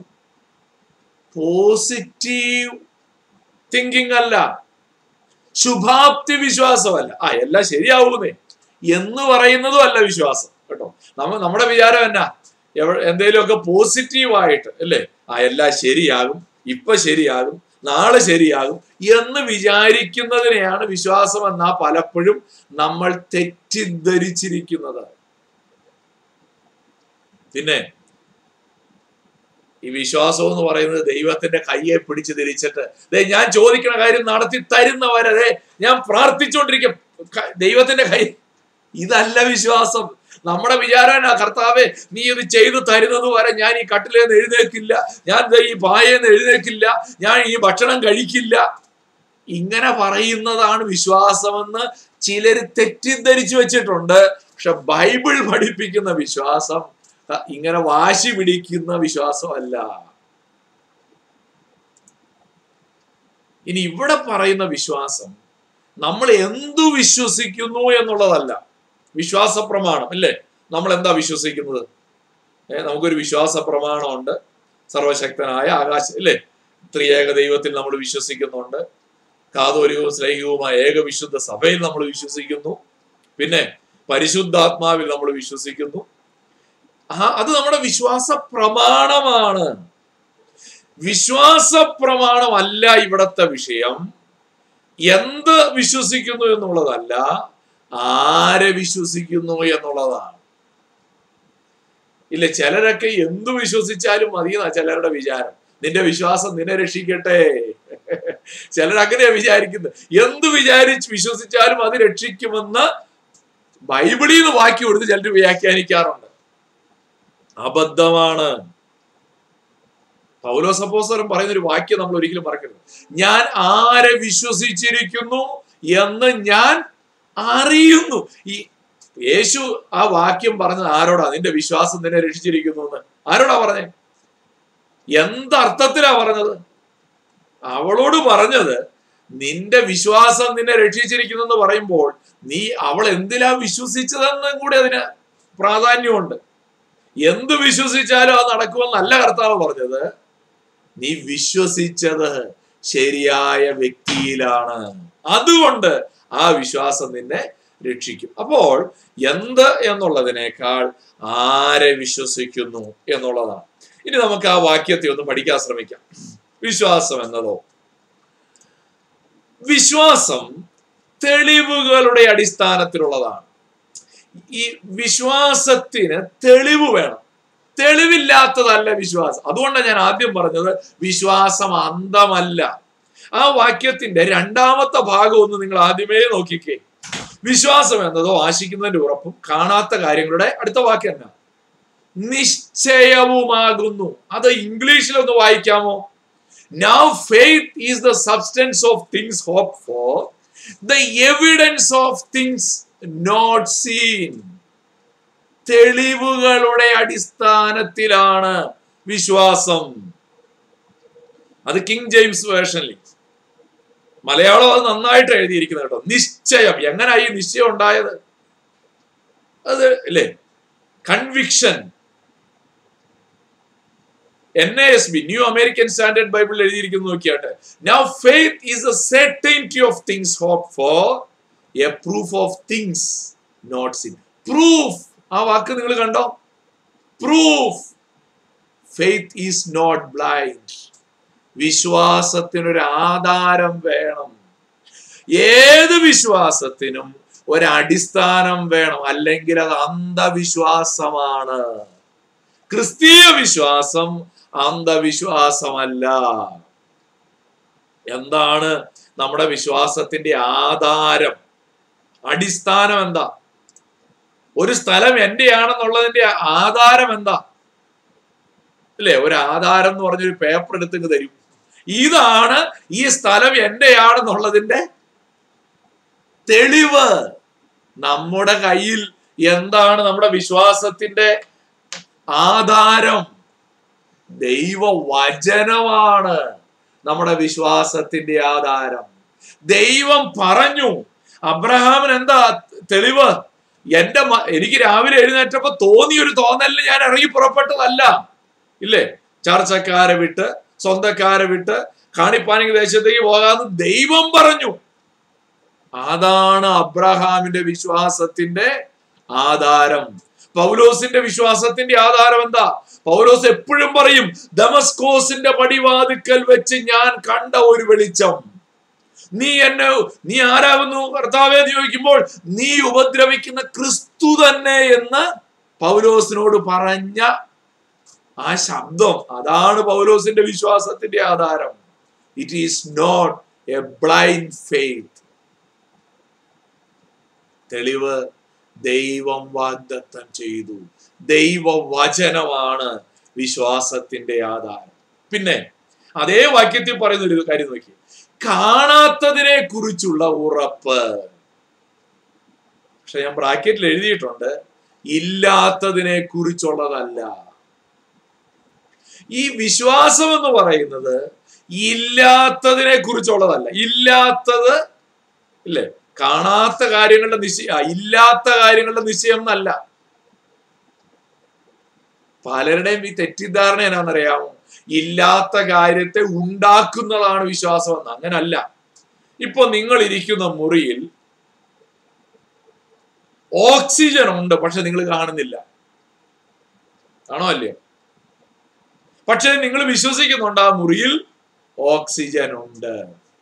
Speaker 1: പോസിറ്റീവ് തിങ്കിങ് അല്ല ശുഭാപ്തി വിശ്വാസമല്ല ആ എല്ലാം ശരിയാവുന്നേ എന്ന് പറയുന്നതും അല്ല വിശ്വാസം കേട്ടോ നമ്മ നമ്മുടെ വിചാരം എന്നാ എവ- എന്തേലുമൊക്കെ പോസിറ്റീവായിട്ട് അല്ലേ ആ എല്ലാം ശരിയാകും ഇപ്പൊ ശരിയാകും നാളെ ശരിയാകും എന്ന് വിചാരിക്കുന്നതിനെയാണ് വിശ്വാസം എന്നാ പലപ്പോഴും നമ്മൾ തെറ്റിദ്ധരിച്ചിരിക്കുന്നത് പിന്നെ ഈ വിശ്വാസം എന്ന് പറയുന്നത് ദൈവത്തിന്റെ കയ്യെ പിടിച്ച് തിരിച്ചിട്ട് ദേ ഞാൻ ചോദിക്കുന്ന കാര്യം നടത്തി തരുന്നവരെ ദേ ഞാൻ പ്രാർത്ഥിച്ചുകൊണ്ടിരിക്കും ക- ദൈവത്തിന്റെ കൈ ഇതല്ല വിശ്വാസം നമ്മുടെ വിചാരം എന്നാ കർത്താവെ നീ ഇത് ചെയ്തു തരുന്നത് വരെ ഞാൻ ഈ കട്ടിലേന്ന് എഴുന്നേക്കില്ല ഞാൻ ദേ ഈ പായേന്ന് എഴുന്നേക്കില്ല ഞാൻ ഈ ഭക്ഷണം കഴിക്കില്ല ഇങ്ങനെ പറയുന്നതാണ് വിശ്വാസമെന്ന് ചിലർ തെറ്റിദ്ധരിച്ചു വെച്ചിട്ടുണ്ട് പക്ഷെ ബൈബിൾ പഠിപ്പിക്കുന്ന വിശ്വാസം അ, ഇങ്ങനെ വാശി പിടിക്കുന്ന വിശ്വാസമല്ല ഇനി ഇവിടെ പറയുന്ന വിശ്വാസം നമ്മൾ എന്തു വിശ്വസിക്കുന്നു എന്നുള്ളതല്ല വിശ്വാസ പ്രമാണം അല്ലേ നമ്മൾ എന്താ വിശ്വസിക്കുന്നത് ഏ, നമുക്കൊരു വിശ്വാസ പ്രമാണമുണ്ട് സർവശക്തനായ ആകാശ അല്ലേ ത്രിയേക ദൈവത്തിൽ നമ്മൾ വിശ്വസിക്കുന്നുണ്ട് കാതോലികവും സ്നേഹികവുമായ ഏകവിശുദ്ധ സഭയിൽ നമ്മൾ വിശ്വസിക്കുന്നു പിന്നെ പരിശുദ്ധാത്മാവിൽ നമ്മൾ വിശ്വസിക്കുന്നു ആ അത് നമ്മുടെ വിശ്വാസ പ്രമാണമാണ് വിശ്വാസ പ്രമാണമല്ല ഇവിടത്തെ വിഷയം എന്ത് വിശ്വസിക്കുന്നു എന്നുള്ളതല്ല ആരെ വിശ്വസിക്കുന്നു എന്നുള്ളതാണ് ഇല്ല ചിലരൊക്കെ എന്തു വിശ്വസിച്ചാലും മതി എന്നാ ചിലരുടെ വിചാരം നിന്റെ വിശ്വാസം നിന്നെ രക്ഷിക്കട്ടെ ചിലർ അങ്ങനെയാ വിചാരിക്കുന്നത് എന്ത് വിചാരിച്ച് വിശ്വസിച്ചാലും അത് രക്ഷിക്കുമെന്ന് ബൈബിളിൽ നിന്ന് വാക്കി കൊടുത്ത് ചിലർ വ്യാഖ്യാനിക്കാറുണ്ട് അബദ്ധമാണ് പൗലോസ് അപ്പോസ്തലൻ പറയുന്ന ഒരു വാക്യം നമ്മൾ ഒരിക്കലും മറക്കരുത് ഞാൻ ആരെ വിശ്വസിച്ചിരിക്കുന്നു എന്ന് ഞാൻ അറിയുന്നു ഈ യേശു ആ വാക്യം പറഞ്ഞത് ആരോടാ നിന്റെ വിശ്വാസം നിന്നെ രക്ഷിച്ചിരിക്കുന്നു എന്ന് ആരോടാ പറഞ്ഞേ എന്തർത്ഥത്തിലാ പറഞ്ഞത് അവളോട് പറഞ്ഞത് നിന്റെ വിശ്വാസം നിന്നെ രക്ഷിച്ചിരിക്കുന്നു എന്ന് പറയുമ്പോൾ നീ അവൾ എന്തിലാ വിശ്വസിച്ചതെന്നും കൂടി അതിന് പ്രാധാന്യമുണ്ട് എന്ത് വിശ്വസിച്ചാലും അത് നടക്കുമെന്നല്ല കർത്താവ് പറഞ്ഞത് നീ വിശ്വസിച്ചത് ശരിയായ വ്യക്തിയിലാണ് അതുകൊണ്ട് ആ വിശ്വാസം നിന്നെ രക്ഷിക്കും അപ്പോൾ എന്ത് എന്നുള്ളതിനേക്കാൾ ആരെ വിശ്വസിക്കുന്നു എന്നുള്ളതാണ് ഇനി നമുക്ക് ആ വാക്യത്തെ ഒന്ന് പഠിക്കാൻ ശ്രമിക്കാം വിശ്വാസം എന്നതോ വിശ്വാസം തെളിവുകളുടെ അടിസ്ഥാനത്തിലുള്ളതാണ് ഈ വിശ്വാസത്തിന് തെളിവ് വേണം തെളിവില്ലാത്തതല്ല വിശ്വാസം അതുകൊണ്ടാണ് ഞാൻ ആദ്യം പറഞ്ഞത് വിശ്വാസം അന്തമല്ല ആ വാക്യത്തിന്റെ രണ്ടാമത്തെ ഭാഗം ഒന്ന് നിങ്ങൾ ആദ്യമേ നോക്കിക്കേ വിശ്വാസം എന്നതോ ആശിക്കുന്നതിന്റെ ഉറപ്പും കാണാത്ത കാര്യങ്ങളുടെ അടുത്ത വാക്യം എന്നാ നിശ്ചയവുമാകുന്നു അത് ഇംഗ്ലീഷിൽ ഒന്ന് വായിക്കാമോ now faith is the substance of things hope for the evidence of things not seen തെളിവുകളുടെ അടിസ്ഥാനത്തിലാണ് വിശ്വാസം അത് കിങ് ജെയിംസ് വേർഷനിൽ മലയാളം അത് നന്നായിട്ട് എഴുതിയിരിക്കുന്നത് കേട്ടോ നിശ്ചയം എങ്ങനെയായി നിശ്ചയം ഉണ്ടായത് അത് അല്ലേ conviction N A S B New American Standard Bible എഴുതിയിരിക്കുന്നു നോക്കിയാട്ടെ now faith is a certainty of things hope for a proof of things not seen proof ആ വാക്ക് നിങ്ങൾ കണ്ടോ proof faith is not blind വിശ്വാസത്തിനൊരു ആധാരം വേണം ഏത് വിശ്വാസത്തിനും ഒരടിസ്ഥാനം വേണം അല്ലെങ്കിൽ അത് അന്ധവിശ്വാസമാണ് ക്രിസ്തീയ വിശ്വാസം അന്ധവിശ്വാസമല്ല എന്താണ് നമ്മുടെ വിശ്വാസത്തിന്റെ ആധാരം അടിസ്ഥാനം എന്താ ഒരു സ്ഥലം എന്റെയാണെന്നുള്ളതിന്റെ ആധാരം എന്താ അല്ലേ ഒരു ആധാരം എന്ന് പറഞ്ഞൊരു പേപ്പർ എടുത്തിങ്ങ് തരും ഇതാണ് ഈ സ്ഥലം എന്റെയാണെന്നുള്ളതിന്റെ തെളിവ് നമ്മുടെ കയ്യിൽ എന്താണ് നമ്മുടെ വിശ്വാസത്തിന്റെ ആധാരം ദൈവവചനമാണ് നമ്മുടെ വിശ്വാസത്തിന്റെ ആധാരം ദൈവം പറഞ്ഞു അബ്രഹാമിന് എന്താ തെളിവ് എന്റെ മ- എനിക്ക് രാവിലെ എഴുന്നേറ്റപ്പോ തോന്നിയ ഒരു തോന്നലിന് ഞാൻ ഇറങ്ങി പുറപ്പെട്ടതല്ല ഇല്ലേ ചർച്ചക്കാരെ വിട്ട് സ്വന്തക്കാരെ വിട്ട് കാണിപ്പാനിക്ക് ദേശത്തേക്ക് പോകാന്ന് ദൈവം പറഞ്ഞു അതാണ് അബ്രഹാമിന്റെ വിശ്വാസത്തിന്റെ ആധാരം പൗലോസിന്റെ വിശ്വാസത്തിന്റെ ആധാരം എന്താ പൗലോസ് എപ്പോഴും പറയും ദമസ്കോസിന്റെ പടിവാതിക്കൽ വെച്ച് ഞാൻ കണ്ട ഒരു വെളിച്ചം നീ എന്നെ നീ ആരാകുന്നു കർത്താവേ എന്ന് ചോദിക്കുമ്പോൾ നീ ഉപദ്രവിക്കുന്ന ക്രിസ്തു തന്നെ എന്ന് പൗലോസിനോട് പറഞ്ഞ ആ ശബ്ദം അതാണ് പൗലോസിന്റെ വിശ്വാസത്തിന്റെ ആധാരം it is not a blind faith തെളിവ് ദൈവം വാഗ്ദത്തം ചെയ്തു ദൈവവചനമാണ് വിശ്വാസത്തിന്റെ ആധാരം പിന്നെ അതേ വാക്യത്തിൽ പറയുന്ന ഒരു കാര്യം നോക്കി കാണാത്തതിനെ കുറിച്ചുള്ള ഉറപ്പ് പക്ഷെ ഞാൻ ബ്രാക്കറ്റിൽ എഴുതിയിട്ടുണ്ട് ഇല്ലാത്തതിനെ കുറിച്ചുള്ളതല്ല ഈ വിശ്വാസം എന്ന് പറയുന്നത് ഇല്ലാത്തതിനെ കുറിച്ചുള്ളതല്ല ഇല്ലാത്തത് ഇല്ലേ കാണാത്ത കാര്യങ്ങളുടെ നിശ്ചയ ആ, ഇല്ലാത്ത കാര്യങ്ങളുടെ നിശ്ചയം എന്നല്ല പലരുടെയും ഈ തെറ്റിദ്ധാരണ എന്നാണെന്നറിയാമോ ഇല്ലാത്ത കാര്യത്തെ ഉണ്ടാക്കുന്നതാണ് വിശ്വാസം എന്ന് അങ്ങനല്ല ഇപ്പൊ നിങ്ങൾ ഇരിക്കുന്ന മുറിയിൽ ഓക്സിജൻ ഉണ്ട് പക്ഷെ നിങ്ങൾ കാണുന്നില്ല ആണോ അല്ലയോ പക്ഷെ നിങ്ങൾ വിശ്വസിക്കുന്നുണ്ട് ആ മുറിയിൽ ഓക്സിജൻ ഉണ്ട്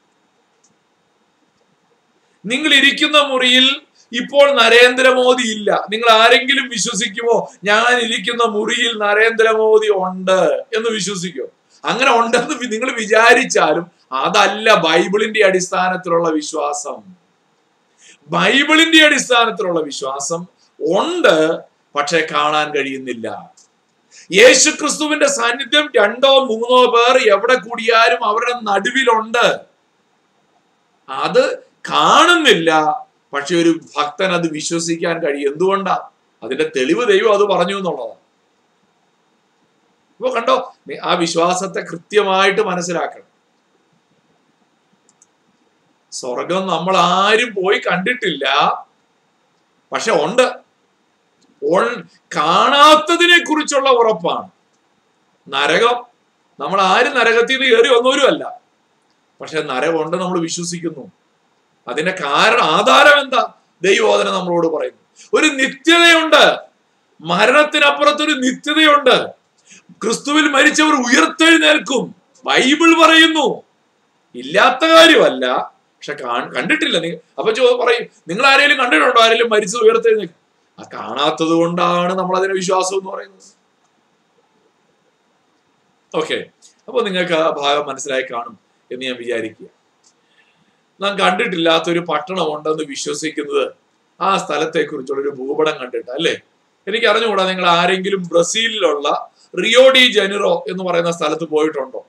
Speaker 1: നിങ്ങൾ ഇരിക്കുന്ന മുറിയിൽ ഇപ്പോൾ നരേന്ദ്രമോദി ഇല്ല നിങ്ങൾ ആരെങ്കിലും വിശ്വസിക്കുമോ ഞാൻ ഇരിക്കുന്ന മുറിയിൽ നരേന്ദ്രമോദി ഉണ്ട് എന്ന് വിശ്വസിക്കുമോ അങ്ങനെ ഉണ്ടെന്ന് വി- നിങ്ങൾ വിചാരിച്ചാലും അതല്ല ബൈബിളിന്റെ അടിസ്ഥാനത്തിലുള്ള വിശ്വാസം ബൈബിളിന്റെ അടിസ്ഥാനത്തിലുള്ള വിശ്വാസം ഉണ്ട് പക്ഷെ കാണാൻ കഴിയുന്നില്ല യേശു ക്രിസ്തുവിന്റെ സാന്നിധ്യം രണ്ടോ മൂന്നോ പേർ എവിടെ കൂടിയാലും അവരുടെ നടുവിലുണ്ട് അത് കാണുന്നില്ല പക്ഷെ ഒരു ഭക്തൻ അത് വിശ്വസിക്കാൻ കഴിയും എന്തുകൊണ്ടാ അതിന്റെ തെളിവ് ദൈവം അത് പറഞ്ഞു എന്നുള്ളതാണ് ഇപ്പൊ കണ്ടോ നി- ആ വിശ്വാസത്തെ കൃത്യമായിട്ട് മനസ്സിലാക്കണം സ്വർഗം നമ്മൾ ആരും പോയി കണ്ടിട്ടില്ല പക്ഷെ ഉണ്ട് ഉൾ- കാണാത്തതിനെ കുറിച്ചുള്ള ഉറപ്പാണ് നരകം നമ്മൾ ആരും നരകത്തിൽ നിന്ന് കയറി വന്നവരും അല്ല പക്ഷെ നരകമുണ്ട് നമ്മൾ വിശ്വസിക്കുന്നു അതിന്റെ കാരണം ആധാരം എന്താ ദൈവോധന നമ്മളോട് പറയുന്നു ഒരു നിത്യതയുണ്ട് മരണത്തിനപ്പുറത്തൊരു നിത്യതയുണ്ട് ക്രിസ്തുവിൽ മരിച്ചവർ ഉയർത്തെഴുന്നേൽക്കും ബൈബിൾ പറയുന്നു ഇല്ലാത്ത കാര്യമല്ല പക്ഷെ കാൺ- കണ്ടിട്ടില്ല നീ അപ്പൊ ചോ പറയും നിങ്ങൾ ആരെങ്കിലും കണ്ടിട്ടുണ്ടോ ആരെങ്കിലും മരിച്ചത് ഉയർത്തെഴുന്നേൽക്കും ആ കാണാത്തത് കൊണ്ടാണ് നമ്മൾ അതിനെ വിശ്വാസം എന്ന് പറയുന്നത് ഓക്കെ അപ്പൊ നിങ്ങൾക്ക് ആ ഭാഗം മനസ്സിലായി കാണും എന്ന് ഞാൻ വിചാരിക്കുക നാം കണ്ടിട്ടില്ലാത്ത ഒരു പട്ടണം ഉണ്ടെന്ന് വിശ്വസിക്കുന്നത് ആ സ്ഥലത്തെ കുറിച്ചുള്ള ഒരു ഭൂപടം കണ്ടിട്ട് അല്ലേ എനിക്ക് അറിഞ്ഞുകൂടാ നിങ്ങൾ ആരെങ്കിലും ബ്രസീലിലുള്ള റിയോ ഡി ജെനിറോ എന്ന് പറയുന്ന സ്ഥലത്ത് പോയിട്ടുണ്ടോ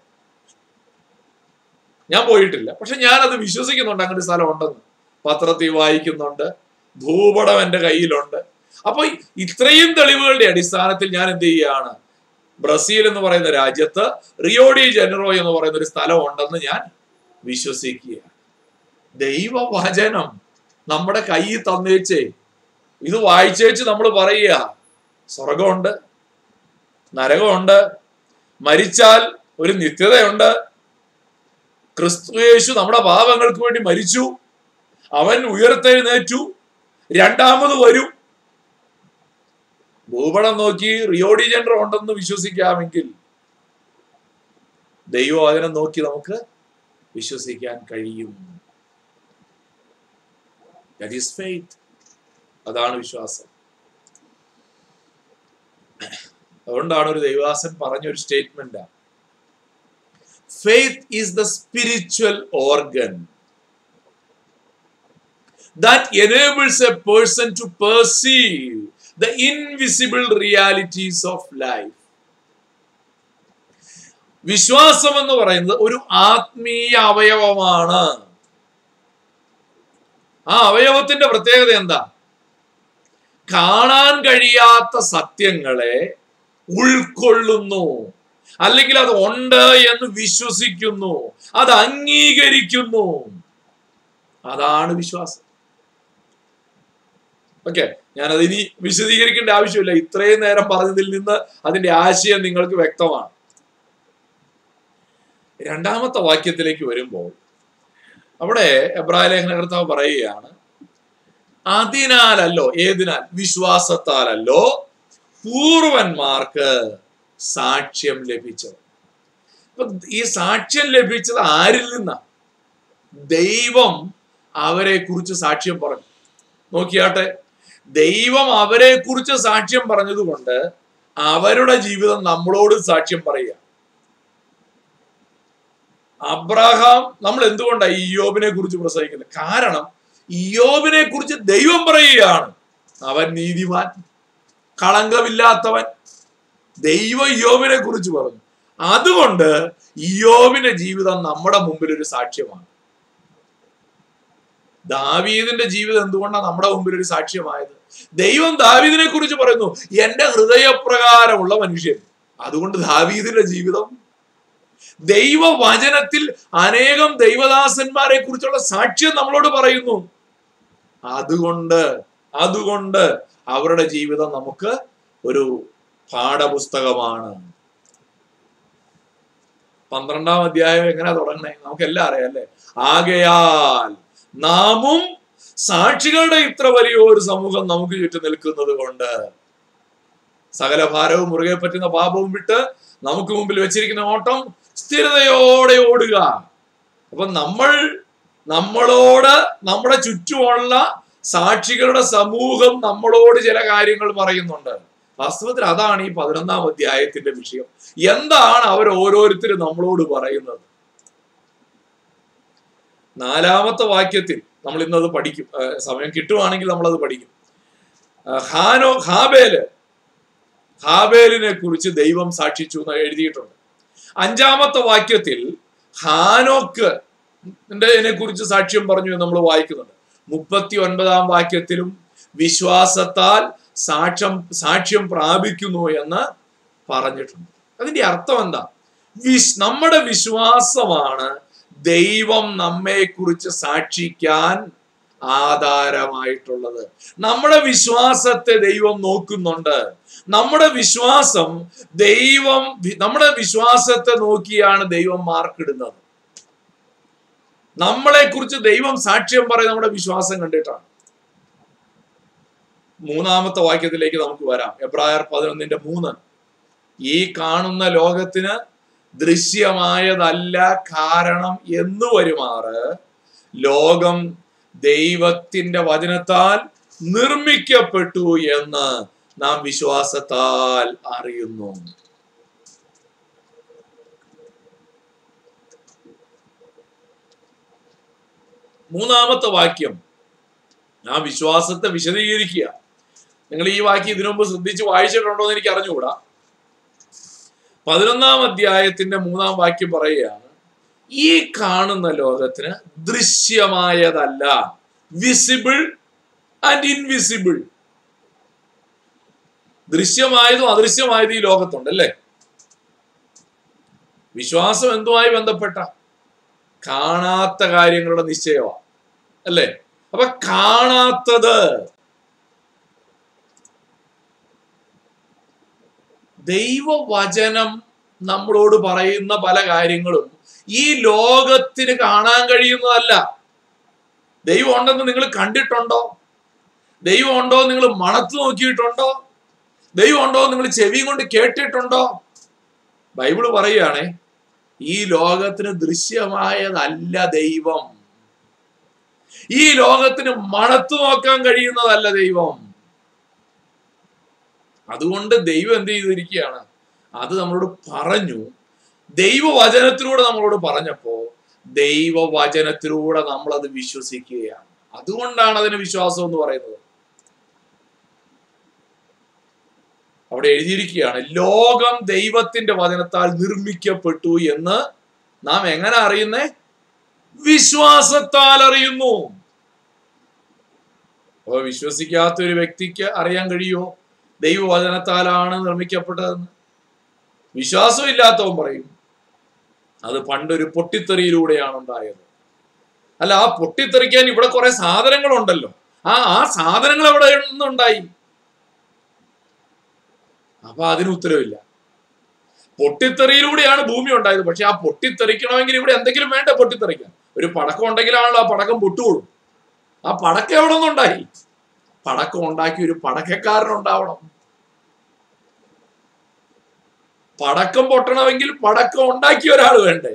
Speaker 1: ഞാൻ പോയിട്ടില്ല പക്ഷെ ഞാനത് വിശ്വസിക്കുന്നുണ്ട് അങ്ങനെ ഒരു സ്ഥലം ഉണ്ടെന്ന് പത്രത്തിൽ വായിക്കുന്നുണ്ട് ഭൂപടം എൻ്റെ കയ്യിലുണ്ട് അപ്പൊ ഇത്രയും തെളിവുകളുടെ അടിസ്ഥാനത്തിൽ ഞാൻ എന്ത് ചെയ്യുകയാണ് ബ്രസീൽ എന്ന് പറയുന്ന രാജ്യത്ത് റിയോ ഡി ജെനിറോ എന്ന് പറയുന്ന ഒരു സ്ഥലം ഉണ്ടെന്ന് ഞാൻ വിശ്വസിക്കുക ദൈവവചനം നമ്മുടെ കയ്യിൽ തന്നേച്ചേ ഇത് വായിച്ചേച്ച് നമ്മൾ പറയുക സ്വർഗമുണ്ട് നരകമുണ്ട് മരിച്ചാൽ ഒരു നിത്യതയുണ്ട് ക്രിസ്തുയേശു നമ്മുടെ പാപങ്ങൾക്ക് വേണ്ടി മരിച്ചു അവൻ ഉയർത്തെഴുന്നേറ്റു രണ്ടാമത് വരും ഭൂപടം നോക്കി റിയോഡി ജെൻഡർ ഉണ്ടെന്ന് വിശ്വസിക്കാമെങ്കിൽ ദൈവവചനം നോക്കി നമുക്ക് വിശ്വസിക്കാൻ കഴിയും ദാറ്റ് ഈസ് ഫെയ്ത്ത് അതാണ് വിശ്വാസം അതുകൊണ്ടാണ് ഒരു ദൈവാസൻ പറഞ്ഞൊരു statement faith is the spiritual organ that enables a person to perceive the invisible realities of life വിശ്വാസം എന്ന് പറയുന്നത് ഒരു ആത്മീയ അവയവമാണ് ആ അവയവത്തിന്റെ പ്രത്യേകത എന്താ കാണാൻ കഴിയാത്ത സത്യങ്ങളെ ഉൾക്കൊള്ളുന്നു അല്ലെങ്കിൽ അത് ഉണ്ട് എന്ന് വിശ്വസിക്കുന്നു അത് അംഗീകരിക്കുന്നു അതാണ് വിശ്വാസം ഓക്കെ ഞാനത് ഇനി വിശദീകരിക്കേണ്ട ആവശ്യമില്ല ഇത്രയും നേരം പറഞ്ഞതിൽ നിന്ന് അതിന്റെ ആശയം നിങ്ങൾക്ക് വ്യക്തമാണ് രണ്ടാമത്തെ വാക്യത്തിലേക്ക് വരുമ്പോൾ അവിടെ എബ്രാഹിം ലേഖന കർത്താവ് പറയുകയാണ് അതിനാലല്ലോ ഏതിനാൽ വിശ്വാസത്താലല്ലോ പൂർവന്മാർക്ക് സാക്ഷ്യം ലഭിച്ചത് അപ്പൊ ഈ സാക്ഷ്യം ലഭിച്ചത് ആരിൽ നിന്നാ ദൈവം അവരെ കുറിച്ച് സാക്ഷ്യം പറഞ്ഞു നോക്കിയാട്ടെ ദൈവം അവരെ കുറിച്ച് സാക്ഷ്യം പറഞ്ഞതുകൊണ്ട് അവരുടെ ജീവിതം നമ്മളോട് സാക്ഷ്യം പറയുക അബ്രഹാം നമ്മൾ എന്തുകൊണ്ടാണ് ഈ യോബിനെ കുറിച്ച് പ്രസംഗിക്കുന്നത് കാരണം ഇയോബിനെ കുറിച്ച് ദൈവം പറയുകയാണ് അവൻ നീതിമാൻ കളങ്കമില്ലാത്തവൻ ദൈവം യോബിനെ കുറിച്ച് പറഞ്ഞു അതുകൊണ്ട് ഇയോബിന്റെ ജീവിതം നമ്മുടെ മുമ്പിൽ ഒരു സാക്ഷ്യമാണ് ദാവീദിന്റെ ജീവിതം എന്തുകൊണ്ടാണ് നമ്മുടെ മുമ്പിൽ ഒരു സാക്ഷ്യമായത് ദൈവം ദാവീദിനെ കുറിച്ച് പറയുന്നു എന്റെ ഹൃദയപ്രകാരമുള്ള മനുഷ്യൻ അതുകൊണ്ട് ദാവീദിന്റെ ജീവിതം ദൈവവചനത്തിൽ അനേകം ദൈവദാസന്മാരെ കുറിച്ചുള്ള സാക്ഷ്യം നമ്മളോട് പറയുന്നു അതുകൊണ്ട് അതുകൊണ്ട് അവരുടെ ജീവിതം നമുക്ക് ഒരു പാഠപുസ്തകമാണ് പന്ത്രണ്ടാം അധ്യായം എങ്ങനെ തുടങ്ങണേ നമുക്കെല്ലാം അറിയാം അല്ലേ ആകയാൽ നാമും സാക്ഷികളുടെ ഇത്ര വലിയ ഒരു സമൂഹം നമുക്ക് ചുറ്റും നിൽക്കുന്നത് കൊണ്ട് സകല ഭാരവും മുറുകെ പറ്റുന്ന പാപവും വിട്ട് നമുക്ക് മുമ്പിൽ വെച്ചിരിക്കുന്ന ഓട്ടം സ്ഥിരതയോടെ ഓടുക അപ്പൊ നമ്മൾ നമ്മളോട് നമ്മുടെ ചുറ്റുമുള്ള സാക്ഷികളുടെ സമൂഹം നമ്മളോട് ചില കാര്യങ്ങൾ പറയുന്നുണ്ട് വാസ്തവത്തിൽ അതാണ് ഈ പതിനൊന്നാം അധ്യായത്തിന്റെ വിഷയം എന്താണ് അവർ ഓരോരുത്തരും നമ്മളോട് പറയുന്നത് നാലാമത്തെ വാക്യത്തിൽ നമ്മൾ ഇന്നത് പഠിക്കും ആ, സമയം കിട്ടുവാണെങ്കിൽ നമ്മൾ അത് പഠിക്കും ആ, ഹാനോ ഹാബേല് ഹാബേലിനെ കുറിച്ച് ദൈവം സാക്ഷിച്ചു എന്ന് എഴുതിയിട്ടുണ്ട് അഞ്ചാമത്തെ വാക്യത്തിൽ ഹാനോക്ക് നെ കുറിച്ച് സാക്ഷ്യം പറഞ്ഞു എന്ന് നമ്മൾ വായിക്കുന്നുണ്ട് മുപ്പത്തി ഒൻപതാം വാക്യത്തിലും വിശ്വാസത്താൽ സാക്ഷ്യം സാക്ഷ്യം പ്രാപിക്കുന്നു എന്ന് പറഞ്ഞിട്ടുണ്ട് അതിന്റെ അർത്ഥം എന്താ വിശ് നമ്മുടെ വിശ്വാസമാണ് ദൈവം നമ്മെ കുറിച്ച് സാക്ഷിക്കാൻ ആധാരമായിട്ടുള്ളത് നമ്മുടെ വിശ്വാസത്തെ ദൈവം നോക്കുന്നുണ്ട് നമ്മുടെ വിശ്വാസം ദൈവം നമ്മുടെ വിശ്വാസത്തെ നോക്കിയാണ് ദൈവം മാർക്കിടുന്നത് നമ്മളെ കുറിച്ച് ദൈവം സാക്ഷ്യം പറയും നമ്മുടെ വിശ്വാസം കണ്ടിട്ടാണ് മൂന്നാമത്തെ വാക്യത്തിലേക്ക് നമുക്ക് വരാം എബ്രായർ പതിനൊന്നിന്റെ മൂന്ന് ഈ കാണുന്ന ലോകത്തിന് ദൃശ്യമായതല്ല കാരണം എന്ന് വരുമാറ് ലോകം ദൈവത്തിന്റെ വചനത്താൽ നിർമ്മിക്കപ്പെട്ടു എന്ന് നാം വിശ്വാസത്താൽ അറിയുന്നു മൂന്നാമത്തെ വാക്യം ആ വിശ്വാസത്തെ വിശദീകരിക്കുക നിങ്ങൾ ഈ വാക്യം ഇതിനു മുമ്പ് ശ്രദ്ധിച്ച് വായിച്ചിട്ടുണ്ടോ എന്ന് എനിക്ക് അറിഞ്ഞുകൂടാ പതിനൊന്നാം അധ്യായത്തിന്റെ മൂന്നാം വാക്യം പറയുകയാണ് ഈ കാണുന്ന ലോകത്തിന് ദൃശ്യമായതല്ല വിസിബിൾ ആൻഡ് ഇൻവിസിബിൾ ദൃശ്യമായതും അദൃശ്യമായതും ഈ ലോകത്തുണ്ട് അല്ലേ വിശ്വാസം എന്തുമായി ബന്ധപ്പെട്ട കാണാത്ത കാര്യങ്ങളുടെ നിശ്ചയമാണ് അല്ലേ അപ്പൊ കാണാത്തത് ദൈവവചനം നമ്മളോട് പറയുന്ന പല കാര്യങ്ങളും ഈ ലോകത്തിന് കാണാൻ കഴിയുന്നതല്ല ദൈവം ഉണ്ടെന്ന് നിങ്ങൾ കണ്ടിട്ടുണ്ടോ ദൈവം ഉണ്ടോ നിങ്ങൾ മണത്ത് നോക്കിയിട്ടുണ്ടോ ദൈവം ഉണ്ടോ നിങ്ങൾ ചെവിയും കൊണ്ട് കേട്ടിട്ടുണ്ടോ ബൈബിള് പറയുകയാണേ ഈ ലോകത്തിന് ദൃശ്യമായതല്ല ദൈവം ഈ ലോകത്തിന് മണത്തു നോക്കാൻ കഴിയുന്നതല്ല ദൈവം അതുകൊണ്ട് ദൈവം എന്ത് ചെയ്തിരിക്കുകയാണ് അത് നമ്മളോട് പറഞ്ഞു ദൈവവചനത്തിലൂടെ നമ്മളോട് പറഞ്ഞപ്പോ ദൈവവചനത്തിലൂടെ നമ്മൾ അത് വിശ്വസിക്കുകയാണ് അതുകൊണ്ടാണ് അതിന് വിശ്വാസം എന്ന് പറയുന്നത് അവിടെ എഴുതിയിരിക്കുകയാണ് ലോകം ദൈവത്തിന്റെ വചനത്താൽ നിർമ്മിക്കപ്പെട്ടു എന്ന് നാം എങ്ങനെ അറിയുന്നേ വിശ്വാസത്താൽ അറിയുന്നു അപ്പൊ വിശ്വസിക്കാത്ത ഒരു വ്യക്തിക്ക് അറിയാൻ കഴിയുമോ ദൈവവചനത്താലാണ് നിർമ്മിക്കപ്പെട്ടതെന്ന് വിശ്വാസമില്ലാത്തവൻ പറയും അത് പണ്ടൊരു പൊട്ടിത്തെറിയിലൂടെയാണ് ഉണ്ടായത് അല്ല ആ പൊട്ടിത്തെറിക്കാൻ ഇവിടെ കുറെ സാധനങ്ങളുണ്ടല്ലോ ആ ആ സാധനങ്ങൾ എവിടെ നിന്നുണ്ടായി അപ്പൊ അതിന് ഉത്തരവില്ല പൊട്ടിത്തെറിയിലൂടെയാണ് ഭൂമി ഉണ്ടായത് പക്ഷെ ആ പൊട്ടിത്തെറിക്കണമെങ്കിൽ ഇവിടെ എന്തെങ്കിലും വേണ്ട പൊട്ടിത്തെറിക്കാൻ ഒരു പടക്കം ഉണ്ടെങ്കിലാണല്ലോ ആ പടക്കം പൊട്ടുകൊള്ളും ആ പടക്കം എവിടെ നിന്നുണ്ടായി പടക്കം ഉണ്ടാക്കി ഒരു പടക്കക്കാരനുണ്ടാവണം പടക്കം പൊട്ടണമെങ്കിൽ പടക്കം ഉണ്ടാക്കിയ ഒരാൾ വേണ്ടേ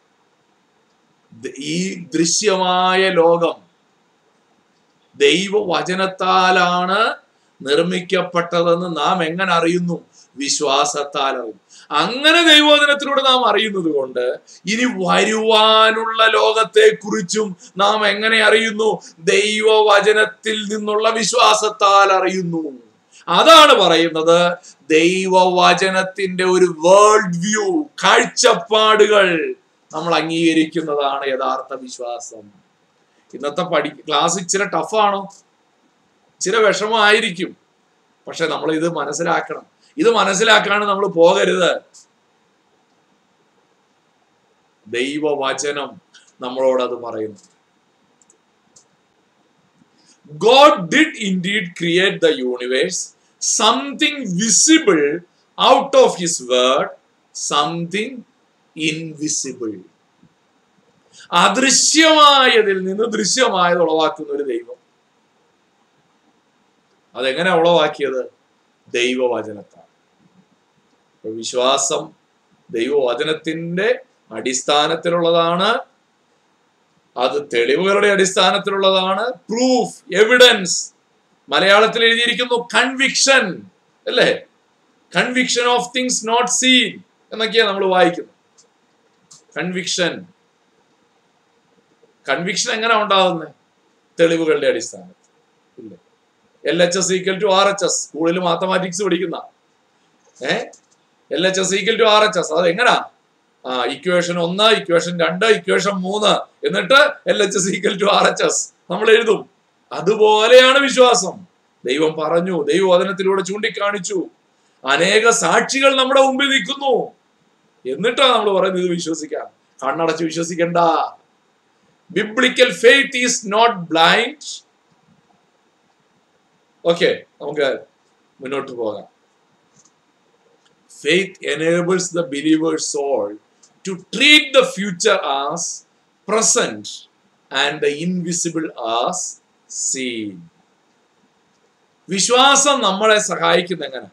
Speaker 1: ദ- ഈ ദൃശ്യമായ ലോകം ദൈവവചനത്താലാണ് നിർമ്മിക്കപ്പെട്ടതെന്ന് നാം എങ്ങനെ അറിയുന്നു വിശ്വാസത്താൽ അറിയും അങ്ങനെ ദൈവവചനത്തിലൂടെ നാം അറിയുന്നത് കൊണ്ട് ഇനി വരുവാനുള്ള ലോകത്തെ കുറിച്ചും നാം എങ്ങനെ അറിയുന്നു ദൈവവചനത്തിൽ നിന്നുള്ള വിശ്വാസത്താൽ അറിയുന്നു അതാണ് പറയുന്നത് ദൈവവചനത്തിന്റെ ഒരു വേൾഡ് വ്യൂ കാഴ്ചപ്പാടുകൾ നമ്മൾ അംഗീകരിക്കുന്നതാണ് യഥാർത്ഥ വിശ്വാസം ഇന്നത്തെ പഠി ക്ലാസ് ഇച്ചിരി ടഫാണോ ഇച്ചിരി വിഷമമായിരിക്കും പക്ഷെ നമ്മൾ ഇത് മനസ്സിലാക്കണം ഇത് മനസ്സിലാക്കാണ് നമ്മൾ പോകരുത് ദൈവവചനം നമ്മളോട് അത് പറയുന്നു God did indeed create the universe, something visible out of His word, something invisible. അദൃശ്യമായതിൽ നിന്ന് ദൃശ്യമായത് ഉളവാക്കുന്ന ഒരു ദൈവം അതെങ്ങനെ ഉളവാക്കിയത് ദൈവവചനത്താണ് അപ്പൊ വിശ്വാസം ദൈവവചനത്തിന്റെ അടിസ്ഥാനത്തിലുള്ളതാണ് അത് തെളിവുകളുടെ അടിസ്ഥാനത്തിലുള്ളതാണ് പ്രൂഫ് എവിഡൻസ് മലയാളത്തിൽ എഴുതിയിരിക്കുന്നു കൺവിക്ഷൻ അല്ലേ conviction of things not seen എന്നൊക്കെയാണ് നമ്മൾ വായിക്കുന്നത് കൺവിക്ഷൻ കൺവിക്ഷൻ എങ്ങനെ ഉണ്ടാകുന്നത് തെളിവുകളുടെ അടിസ്ഥാനത്തിൽ ഇല്ല L H S equal to R H S സ്കൂളിൽ മാത്തമാറ്റിക്സ് പഠിക്കുന്ന ഏ L H S equal to R H S അത് എങ്ങനാ ആ ഇക്വേഷൻ ഒന്ന് ഇക്വേഷൻ രണ്ട് ഇക്വേഷൻ മൂന്ന് എന്നിട്ട് L H S equal to R H S നമ്മൾ എഴുതും അതുപോലെയാണ് വിശ്വാസം ദൈവം പറഞ്ഞു ദൈവവചനത്തിലൂടെ ചൂണ്ടിക്കാണിച്ചു അനേക സാക്ഷികൾ നമ്മുടെ മുമ്പിൽ നിൽക്കുന്നു എന്നിട്ടാണ് നമ്മൾ പറയുന്നത് ഇത് വിശ്വസിക്കാം കണ്ണടച്ച് വിശ്വസിക്കണ്ട biblical faith is not blind okay നമുക്ക് മുന്നോട്ട് പോകാം faith enables the believer's soul to treat the future as present and the invisible as seen വിശ്വാസം നമ്മളെ സഹായിക്കുന്ന എങ്ങനെ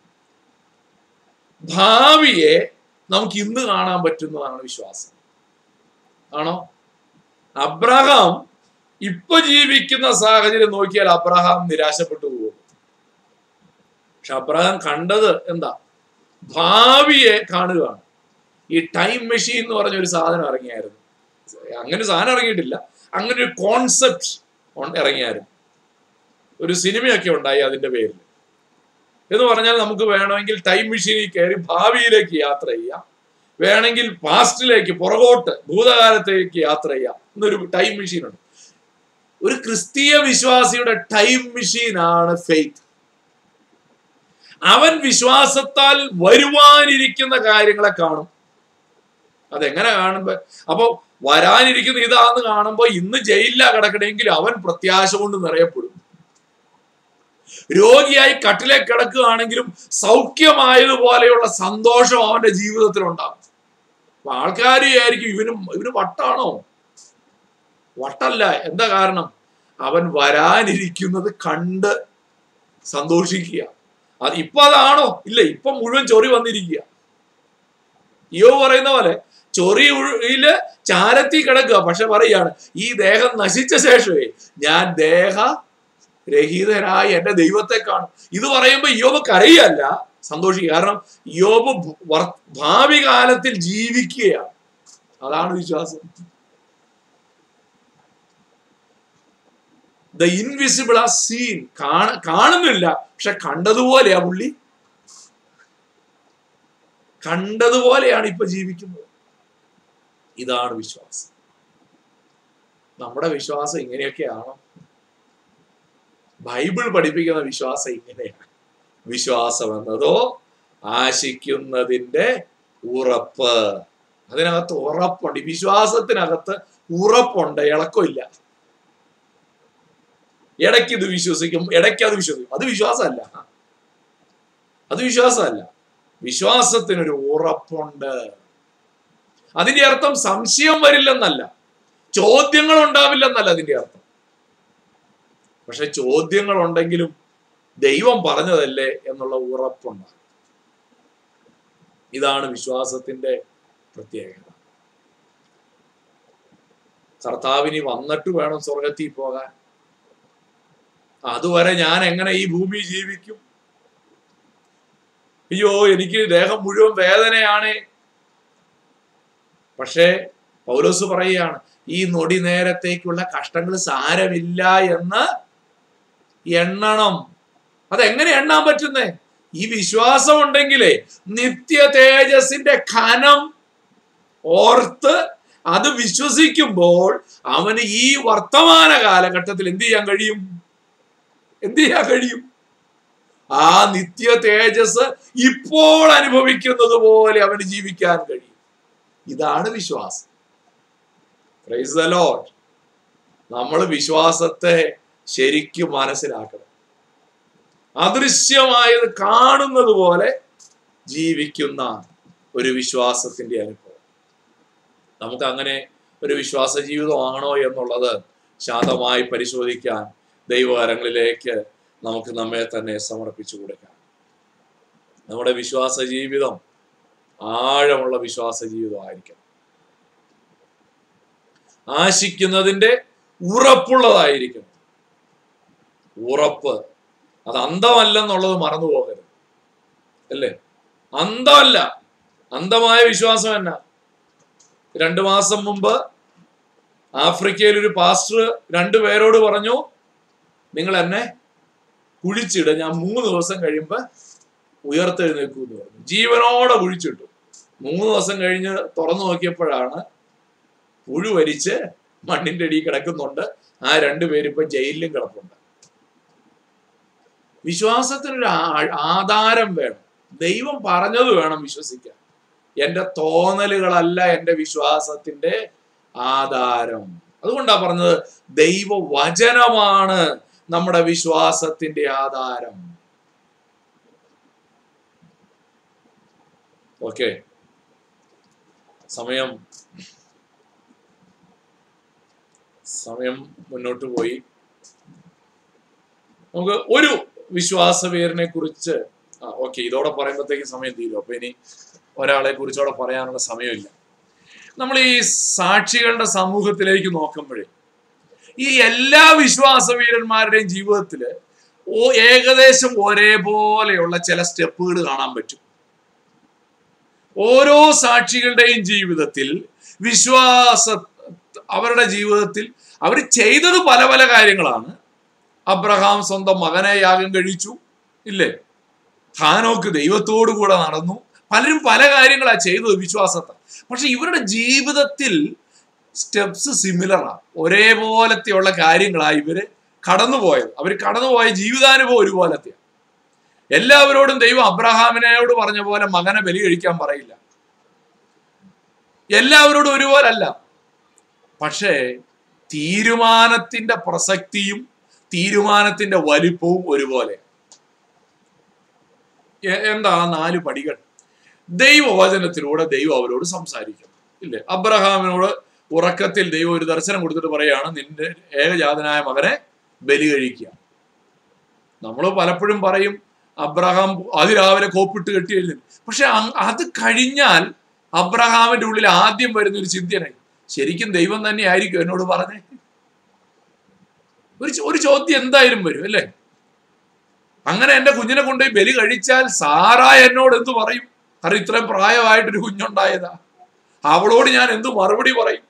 Speaker 1: ഭാവിയെ നമുക്ക് ഇന്ന് കാണാൻ പറ്റുന്നതാണ് വിശ്വാസം ആണോ അബ്രഹാം ഇപ്പൊ ജീവിക്കുന്ന സാഹചര്യം നോക്കിയാൽ അബ്രഹാം നിരാശപ്പെട്ടു പോകും പക്ഷെ അബ്രഹാം കണ്ടത് എന്താ ഭാവിയെ കാണുകയാണ് ഈ ടൈം മെഷീൻ എന്ന് പറഞ്ഞ ഒരു സാധനം ഇറങ്ങിയായിരുന്നു അങ്ങനെ സാധനം ഇറങ്ങിയിട്ടില്ല അങ്ങനെ ഒരു കോൺസെപ്റ്റ് ഇറങ്ങിയായിരുന്നു ഒരു സിനിമയൊക്കെ ഉണ്ടായി അതിന്റെ പേരിൽ എന്ന് പറഞ്ഞാൽ നമുക്ക് വേണമെങ്കിൽ ടൈം മെഷീനിൽ കയറി ഭാവിയിലേക്ക് യാത്ര ചെയ്യാം വേണമെങ്കിൽ പാസ്റ്റിലേക്ക് പുറകോട്ട് ഭൂതകാലത്തേക്ക് യാത്ര ചെയ്യാം എന്നൊരു ടൈം മെഷീൻ ഉണ്ട് ഒരു ക്രിസ്തീയ വിശ്വാസിയുടെ ടൈം മെഷീൻ ആണ് ഫെയ്ത്ത് അവൻ വിശ്വാസത്താൽ വരുവാനിരിക്കുന്ന കാര്യങ്ങളെ കാണും അതെങ്ങനെ കാണുമ്പോ അപ്പൊ വരാനിരിക്കുന്ന ഇതാന്ന് കാണുമ്പോ ഇന്ന് ജയിലിലാ കിടക്കണമെങ്കിൽ അവൻ പ്രത്യാശ കൊണ്ട് നിറയപ്പെടും രോഗിയായി കട്ടിലെ കിടക്കുകയാണെങ്കിലും സൗഖ്യമായതുപോലെയുള്ള സന്തോഷം അവന്റെ ജീവിതത്തിൽ ഉണ്ടാകും അപ്പൊ ആൾക്കാർ വിചാരിക്കും ഇവനും ഇവന് വട്ടാണോ വട്ടല്ല എന്താ കാരണം അവൻ വരാനിരിക്കുന്നത് കണ്ട് സന്തോഷിക്കുക അത് ഇപ്പൊ അതാണോ ഇല്ല ഇപ്പൊ മുഴുവൻ ചൊറി വന്നിരിക്കുക യോ പറയുന്ന പോലെ ചൊറിയില് ചാരത്തി കിടക്കുക പക്ഷെ പറയാണ് ഈ ദേഹം നശിച്ച ശേഷമേ ഞാൻ ദേഹ രഹിതനായ എന്റെ ദൈവത്തെ കാണും ഇത് പറയുമ്പോ യോബ് കരയല്ല സന്തോഷിക്കുക കാരണം യോബ് ഭാവി കാലത്തിൽ ജീവിക്കുകയാണ് അതാണ് വിശ്വാസം ദ ഇൻവിസിബിൾ ആ സീൻ കാണ കാണുന്നില്ല പക്ഷെ കണ്ടതുപോലെയാ പുള്ളി കണ്ടതുപോലെയാണ് ഇപ്പൊ ജീവിക്കുന്നത് ഇതാണ് വിശ്വാസം നമ്മുടെ വിശ്വാസം ഇങ്ങനെയൊക്കെയാണോ ബൈബിൾ പഠിപ്പിക്കുന്ന വിശ്വാസം ഇങ്ങനെയാണ് വിശ്വാസം എന്നതോ ആശിക്കുന്നതിന്റെ ഉറപ്പ് അതിനകത്ത് ഉറപ്പുണ്ട് ഈ വിശ്വാസത്തിനകത്ത് ഉറപ്പുണ്ട് ഇളക്കമില്ല ഇടയ്ക്ക് ഇത് വിശ്വസിക്കും ഇടയ്ക്ക് അത് വിശ്വസിക്കും അത് വിശ്വാസമല്ല അത് വിശ്വാസമല്ല വിശ്വാസത്തിനൊരു ഉറപ്പുണ്ട് അതിന്റെ അർത്ഥം സംശയം വരില്ലെന്നല്ല ചോദ്യങ്ങൾ ഉണ്ടാവില്ലെന്നല്ല അതിന്റെ അർത്ഥം പക്ഷെ ചോദ്യങ്ങൾ ഉണ്ടെങ്കിലും ദൈവം പറഞ്ഞതല്ലേ എന്നുള്ള ഉറപ്പുണ്ട് ഇതാണ് വിശ്വാസത്തിന്റെ പ്രത്യേകത കർത്താവിനി വന്നിട്ട് വേണം സ്വർഗത്തിൽ പോകാൻ അതുവരെ ഞാൻ എങ്ങനെ ഈ ഭൂമി ജീവിക്കും അയ്യോ എനിക്ക് ദേഹം മുഴുവൻ വേദനയാണ് പക്ഷേ പൗലോസ് പറയുകയാണ് ഈ നൊടി നേരത്തേക്കുള്ള കഷ്ടങ്ങൾ സാരമില്ല എന്ന് എണ്ണണം അതെങ്ങനെ എണ്ണാൻ പറ്റുന്നേ ഈ വിശ്വാസം ഉണ്ടെങ്കിലേ നിത്യ തേജസിന്റെ ഖനം ഓർത്ത് അത് വിശ്വസിക്കുമ്പോൾ അവന് ഈ വർത്തമാന കാലഘട്ടത്തിൽ എന്ത് ചെയ്യാൻ കഴിയും എന്ത് ചെയ്യാൻ കഴിയും ആ നിത്യ തേജസ് ഇപ്പോൾ അനുഭവിക്കുന്നത് പോലെ അവന് ജീവിക്കാൻ കഴിയും ഇതാണ് വിശ്വാസം പ്രൈസ് ദ ലോഡ് നമ്മൾ വിശ്വാസത്തെ ശരിക്കും മനസ്സിലാക്കണം അദൃശ്യമായത് കാണുന്നത് പോലെ ജീവിക്കുന്ന ഒരു വിശ്വാസത്തിന്റെ അനുഭവം നമുക്ക് അങ്ങനെ ഒരു വിശ്വാസ ജീവിതമാണോ എന്നുള്ളത് ശാന്തമായി പരിശോധിക്കാൻ ദൈവകരങ്ങളിലേക്ക് നമുക്ക് നമ്മെ തന്നെ സമർപ്പിച്ചു കൊടുക്കാം നമ്മുടെ വിശ്വാസ ജീവിതം ആഴമുള്ള വിശ്വാസ ജീവിതമായിരിക്കണം ആശിക്കുന്നതിന്റെ ഉറപ്പുള്ളതായിരിക്കണം ഉറപ്പ് അത് അന്തമല്ലെന്നുള്ളത് മറന്നു പോകരുത് അല്ലേ അന്തമല്ല അന്തമായ വിശ്വാസം എന്നാ രണ്ടു മാസം മുമ്പ് ആഫ്രിക്കയിൽ ഒരു പാസ്റ്റർ രണ്ടു പേരോട് പറഞ്ഞു നിങ്ങൾ എന്നെ കുഴിച്ചിട ഞാൻ മൂന്ന് ദിവസം കഴിയുമ്പോ ഉയർത്തെഴുന്നേക്കൂ എന്ന് പറഞ്ഞു ജീവനോടെ കുഴിച്ചിട്ടു മൂന്ന് ദിവസം കഴിഞ്ഞ് തുറന്നു നോക്കിയപ്പോഴാണ് പുഴു വലിച്ച് മണ്ണിന്റെ അടിയിൽ കിടക്കുന്നുണ്ട് ആ രണ്ടുപേരും ഇപ്പൊ ജയിലിലും കിടപ്പുണ്ട് വിശ്വാസത്തിനൊരു ആ- ആധാരം വേണം ദൈവം പറഞ്ഞത് വേണം വിശ്വസിക്കാൻ എന്റെ തോന്നലുകളല്ല എന്റെ വിശ്വാസത്തിന്റെ ആധാരം അതുകൊണ്ടാ പറഞ്ഞത് ദൈവവചനമാണ് നമ്മുടെ വിശ്വാസത്തിന്റെ ആധാരം ഓക്കെ സമയം സമയം മുന്നോട്ട് പോയി നമുക്ക് ഒരു വിശ്വാസവീരനെ കുറിച്ച് ആ ഓക്കെ ഇതോടെ പറയുമ്പോഴത്തേക്ക് സമയം തീരും അപ്പൊ ഇനി ഒരാളെ കുറിച്ചോടെ പറയാനുള്ള സമയമില്ല നമ്മൾ ഈ സാക്ഷികളുടെ സമൂഹത്തിലേക്ക് നോക്കുമ്പോഴേ ഈ എല്ലാ വിശ്വാസവീരന്മാരുടെയും ജീവിതത്തില് ഓ ഏകദേശം ഒരേപോലെയുള്ള ചില സ്റ്റെപ്പുകൾ കാണാൻ പറ്റും ഓരോ സാക്ഷികളുടെയും ജീവിതത്തിൽ വിശ്വാസ അവരുടെ ജീവിതത്തിൽ അവർ ചെയ്തത് പല പല കാര്യങ്ങളാണ് അബ്രഹാം സ്വന്തം മകനെ യാഗം കഴിച്ചു ഇല്ലേ ഹാനോക്ക് ദൈവത്തോടു കൂടെ നടന്നു പലരും പല കാര്യങ്ങളാ ചെയ്തത് വിശ്വാസത്തെ പക്ഷെ ഇവരുടെ ജീവിതത്തിൽ സ്റ്റെപ്സ് സിമിലറാ ഒരേപോലത്തെയുള്ള കാര്യങ്ങളാ ഇവര് കടന്നുപോയത് അവർ കടന്നുപോയ ജീവിതാനുഭവം ഒരുപോലത്തെയാ എല്ലാവരോടും ദൈവം അബ്രഹാമിനോട് പറഞ്ഞ പോലെ മകനെ ബലി കഴിക്കാൻ പറയില്ല എല്ലാവരോടും ഒരുപോലല്ല പക്ഷേ തീരുമാനത്തിന്റെ പ്രസക്തിയും തീരുമാനത്തിന്റെ വലിപ്പവും ഒരുപോലെ എ- എന്താ ആ നാല് പടികൾ ദൈവവചനത്തിലൂടെ ദൈവം അവരോട് സംസാരിക്കണം ഇല്ലേ അബ്രഹാമിനോട് ഉറക്കത്തിൽ ദൈവം ഒരു ദർശനം കൊടുത്തിട്ട് പറയാണ് നിന്റെ ഏകജാതനായ മകനെ ബലി കഴിക്കുക നമ്മൾ പലപ്പോഴും പറയും അബ്രഹാം അതിരാവിലെ കോപ്പിട്ട് കെട്ടി എഴുതും പക്ഷെ അങ് അത് കഴിഞ്ഞാൽ അബ്രഹാമിന്റെ ഉള്ളിൽ ആദ്യം വരുന്ന ഒരു ചിന്തനായി ശരിക്കും ദൈവം തന്നെ ആയിരിക്കും എന്നോട് പറഞ്ഞേ ഒരു ചോ- ഒരു ചോദ്യം എന്തായാലും വരും അല്ലേ അങ്ങനെ എന്റെ കുഞ്ഞിനെ കൊണ്ടുപോയി ബലി കഴിച്ചാൽ സാറ എന്നോട് എന്തു പറയും കാരണം ഇത്രയും പ്രായമായിട്ടൊരു കുഞ്ഞുണ്ടായതാ അവളോട് ഞാൻ എന്തു മറുപടി പറയും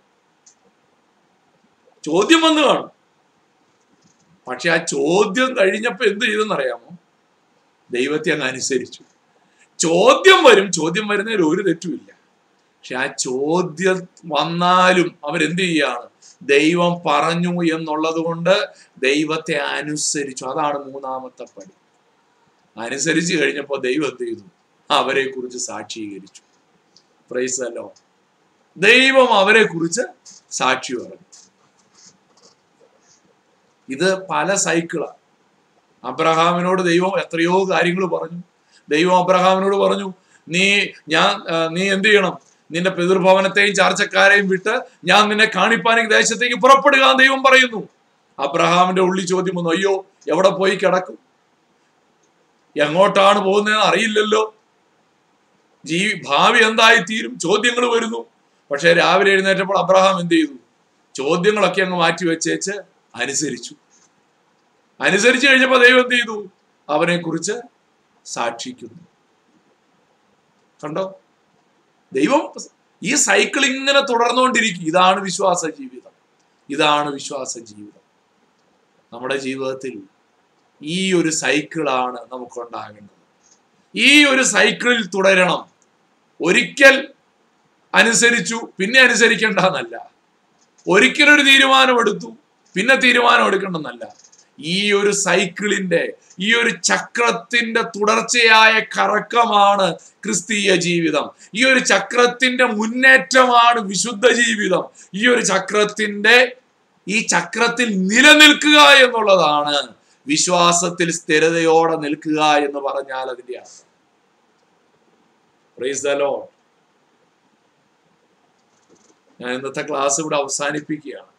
Speaker 1: ചോദ്യം വന്നു കാണും പക്ഷെ ആ ചോദ്യം കഴിഞ്ഞപ്പോ എന്ത് ചെയ്തെന്നറിയാമോ ദൈവത്തെ അങ്ങ് അനുസരിച്ചു ചോദ്യം വരും ചോദ്യം വരുന്നതിൽ ഒരു തെറ്റുമില്ല പക്ഷെ ആ ചോദ്യം വന്നാലും അവരെന്ത് ചെയ്യാണ് ദൈവം പറഞ്ഞു എന്നുള്ളത് കൊണ്ട് ദൈവത്തെ അനുസരിച്ചു അതാണ് മൂന്നാമത്തെ പടി അനുസരിച്ച് കഴിഞ്ഞപ്പോൾ ദൈവം എന്ത് ചെയ്തു അവരെ കുറിച്ച് സാക്ഷീകരിച്ചു പ്രൈസല്ലോ ദൈവം അവരെ കുറിച്ച് സാക്ഷി പറഞ്ഞു ഇത് പല സൈക്കിളാണ് അബ്രഹാമിനോട് ദൈവം എത്രയോ കാര്യങ്ങൾ പറഞ്ഞു ദൈവം അബ്രഹാമിനോട് പറഞ്ഞു നീ ഞാൻ ആ, നീ എന്ത് ചെയ്യണം നിന്റെ പിതൃഭവനത്തെയും ചാർച്ചക്കാരെയും വിട്ട് ഞാൻ നിന്നെ കാണിപ്പാൻ ഈ ദേശത്തേക്ക് പുറപ്പെടുക എന്ന് ദൈവം പറയുന്നു അബ്രഹാമിന്റെ ഉള്ളി ചോദ്യം വന്നു അയ്യോ എവിടെ പോയി കിടക്കും എങ്ങോട്ടാണ് പോകുന്നതെന്ന് അറിയില്ലല്ലോ ജീ ഭാവി എന്തായി തീരും ചോദ്യങ്ങൾ വരുന്നു പക്ഷെ രാവിലെ എഴുന്നേറ്റപ്പോൾ അബ്രഹാം എന്ത് ചെയ്തു ചോദ്യങ്ങളൊക്കെ അങ്ങ് മാറ്റി വെച്ചേച്ച് അനുസരിച്ചു അനുസരിച്ച് കഴിഞ്ഞപ്പോൾ ദൈവം എന്ത് ചെയ്തു അവനെ കുറിച്ച് സാക്ഷിക്കുന്നു കണ്ടോ ദൈവം ഈ സൈക്കിൾ ഇങ്ങനെ തുടർന്നുകൊണ്ടിരിക്കും ഇതാണ് വിശ്വാസ ജീവിതം ഇതാണ് വിശ്വാസ ജീവിതം നമ്മുടെ ജീവിതത്തിൽ ഈ ഒരു സൈക്കിളാണ് നമുക്കുണ്ടാകേണ്ടത് ഈ ഒരു സൈക്കിളിൽ തുടരണം ഒരിക്കൽ അനുസരിച്ചു പിന്നെ അനുസരിക്കേണ്ട എന്നല്ല ഒരിക്കലൊരു തീരുമാനമെടുത്തു പിന്നെ തീരുമാനം എടുക്കേണ്ടെന്നല്ല ഈ ഒരു സൈക്കിളിന്റെ ഈ ഒരു ചക്രത്തിന്റെ തുടർച്ചയായ കറക്കമാണ് ക്രിസ്തീയ ജീവിതം ഈ ഒരു ചക്രത്തിന്റെ മുന്നേറ്റമാണ് വിശുദ്ധ ജീവിതം ഈ ഒരു ചക്രത്തിന്റെ ഈ ചക്രത്തിൽ നിലനിൽക്കുക എന്നുള്ളതാണ് വിശ്വാസത്തിൽ സ്ഥിരതയോടെ നിൽക്കുക എന്ന് പറഞ്ഞാൽ അതിന്റെ അർത്ഥം Praise the Lord. ഞാൻ ഇന്നത്തെ ക്ലാസ് ഇവിടെ അവസാനിപ്പിക്കുകയാണ്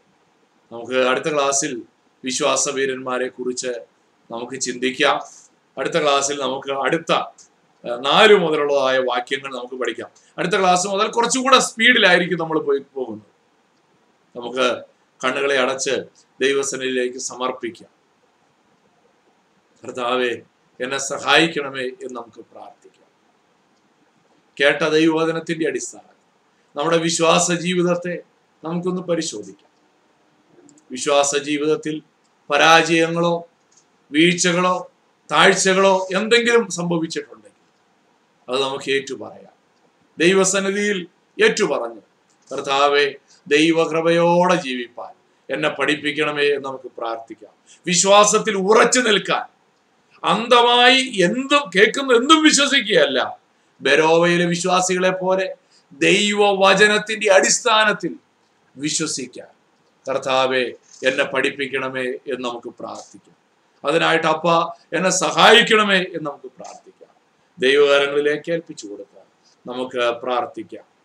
Speaker 1: നമുക്ക് അടുത്ത ക്ലാസ്സിൽ വിശ്വാസവീരന്മാരെ കുറിച്ച് നമുക്ക് ചിന്തിക്കാം അടുത്ത ക്ലാസ്സിൽ നമുക്ക് അടുത്ത ഏഹ്, നാല് മുതലുള്ളതായ വാക്യങ്ങൾ നമുക്ക് പഠിക്കാം അടുത്ത ക്ലാസ് മുതൽ കുറച്ചുകൂടെ സ്പീഡിലായിരിക്കും നമ്മൾ പോയി പോകുന്നത് നമുക്ക് കണ്ണുകളെ അടച്ച് ദൈവസനയിലേക്ക് സമർപ്പിക്കാം കർത്താവെ എന്നെ സഹായിക്കണമേ എന്ന് നമുക്ക് പ്രാർത്ഥിക്കാം കേട്ട ദൈവവചനത്തിന്റെ അടിസ്ഥാനം നമ്മുടെ വിശ്വാസ ജീവിതത്തെ നമുക്കൊന്ന് പരിശോധിക്കാം വിശ്വാസ ജീവിതത്തിൽ പരാജയങ്ങളോ വീഴ്ചകളോ താഴ്ചകളോ എന്തെങ്കിലും സംഭവിച്ചിട്ടുണ്ടെങ്കിൽ അത് നമുക്ക് ഏറ്റുപറയാം ദൈവസന്നിധിയിൽ ഏറ്റുപറഞ്ഞു കർത്താവെ ദൈവകൃപയോടെ ജീവിപ്പാൻ എന്നെ പഠിപ്പിക്കണമേ എന്ന് നമുക്ക് പ്രാർത്ഥിക്കാം വിശ്വാസത്തിൽ ഉറച്ചു നിൽക്കാൻ അന്ധമായി എന്തും കേൾക്കുന്ന എന്തും വിശ്വസിക്കുകയല്ല ബെരോവയിലെ വിശ്വാസികളെ പോലെ ദൈവവചനത്തിന്റെ അടിസ്ഥാനത്തിൽ വിശ്വസിക്കാൻ കർത്താവെ എന്നെ പഠിപ്പിക്കണമേ എന്ന് നമുക്ക് പ്രാർത്ഥിക്കാം അതിനായിട്ട് അപ്പ എന്നെ സഹായിക്കണമേ എന്ന് നമുക്ക് പ്രാർത്ഥിക്കാം ദൈവകാരങ്ങളിലേക്ക് ഏൽപ്പിച്ചു കൊടുക്കാം നമുക്ക് പ്രാർത്ഥിക്കാം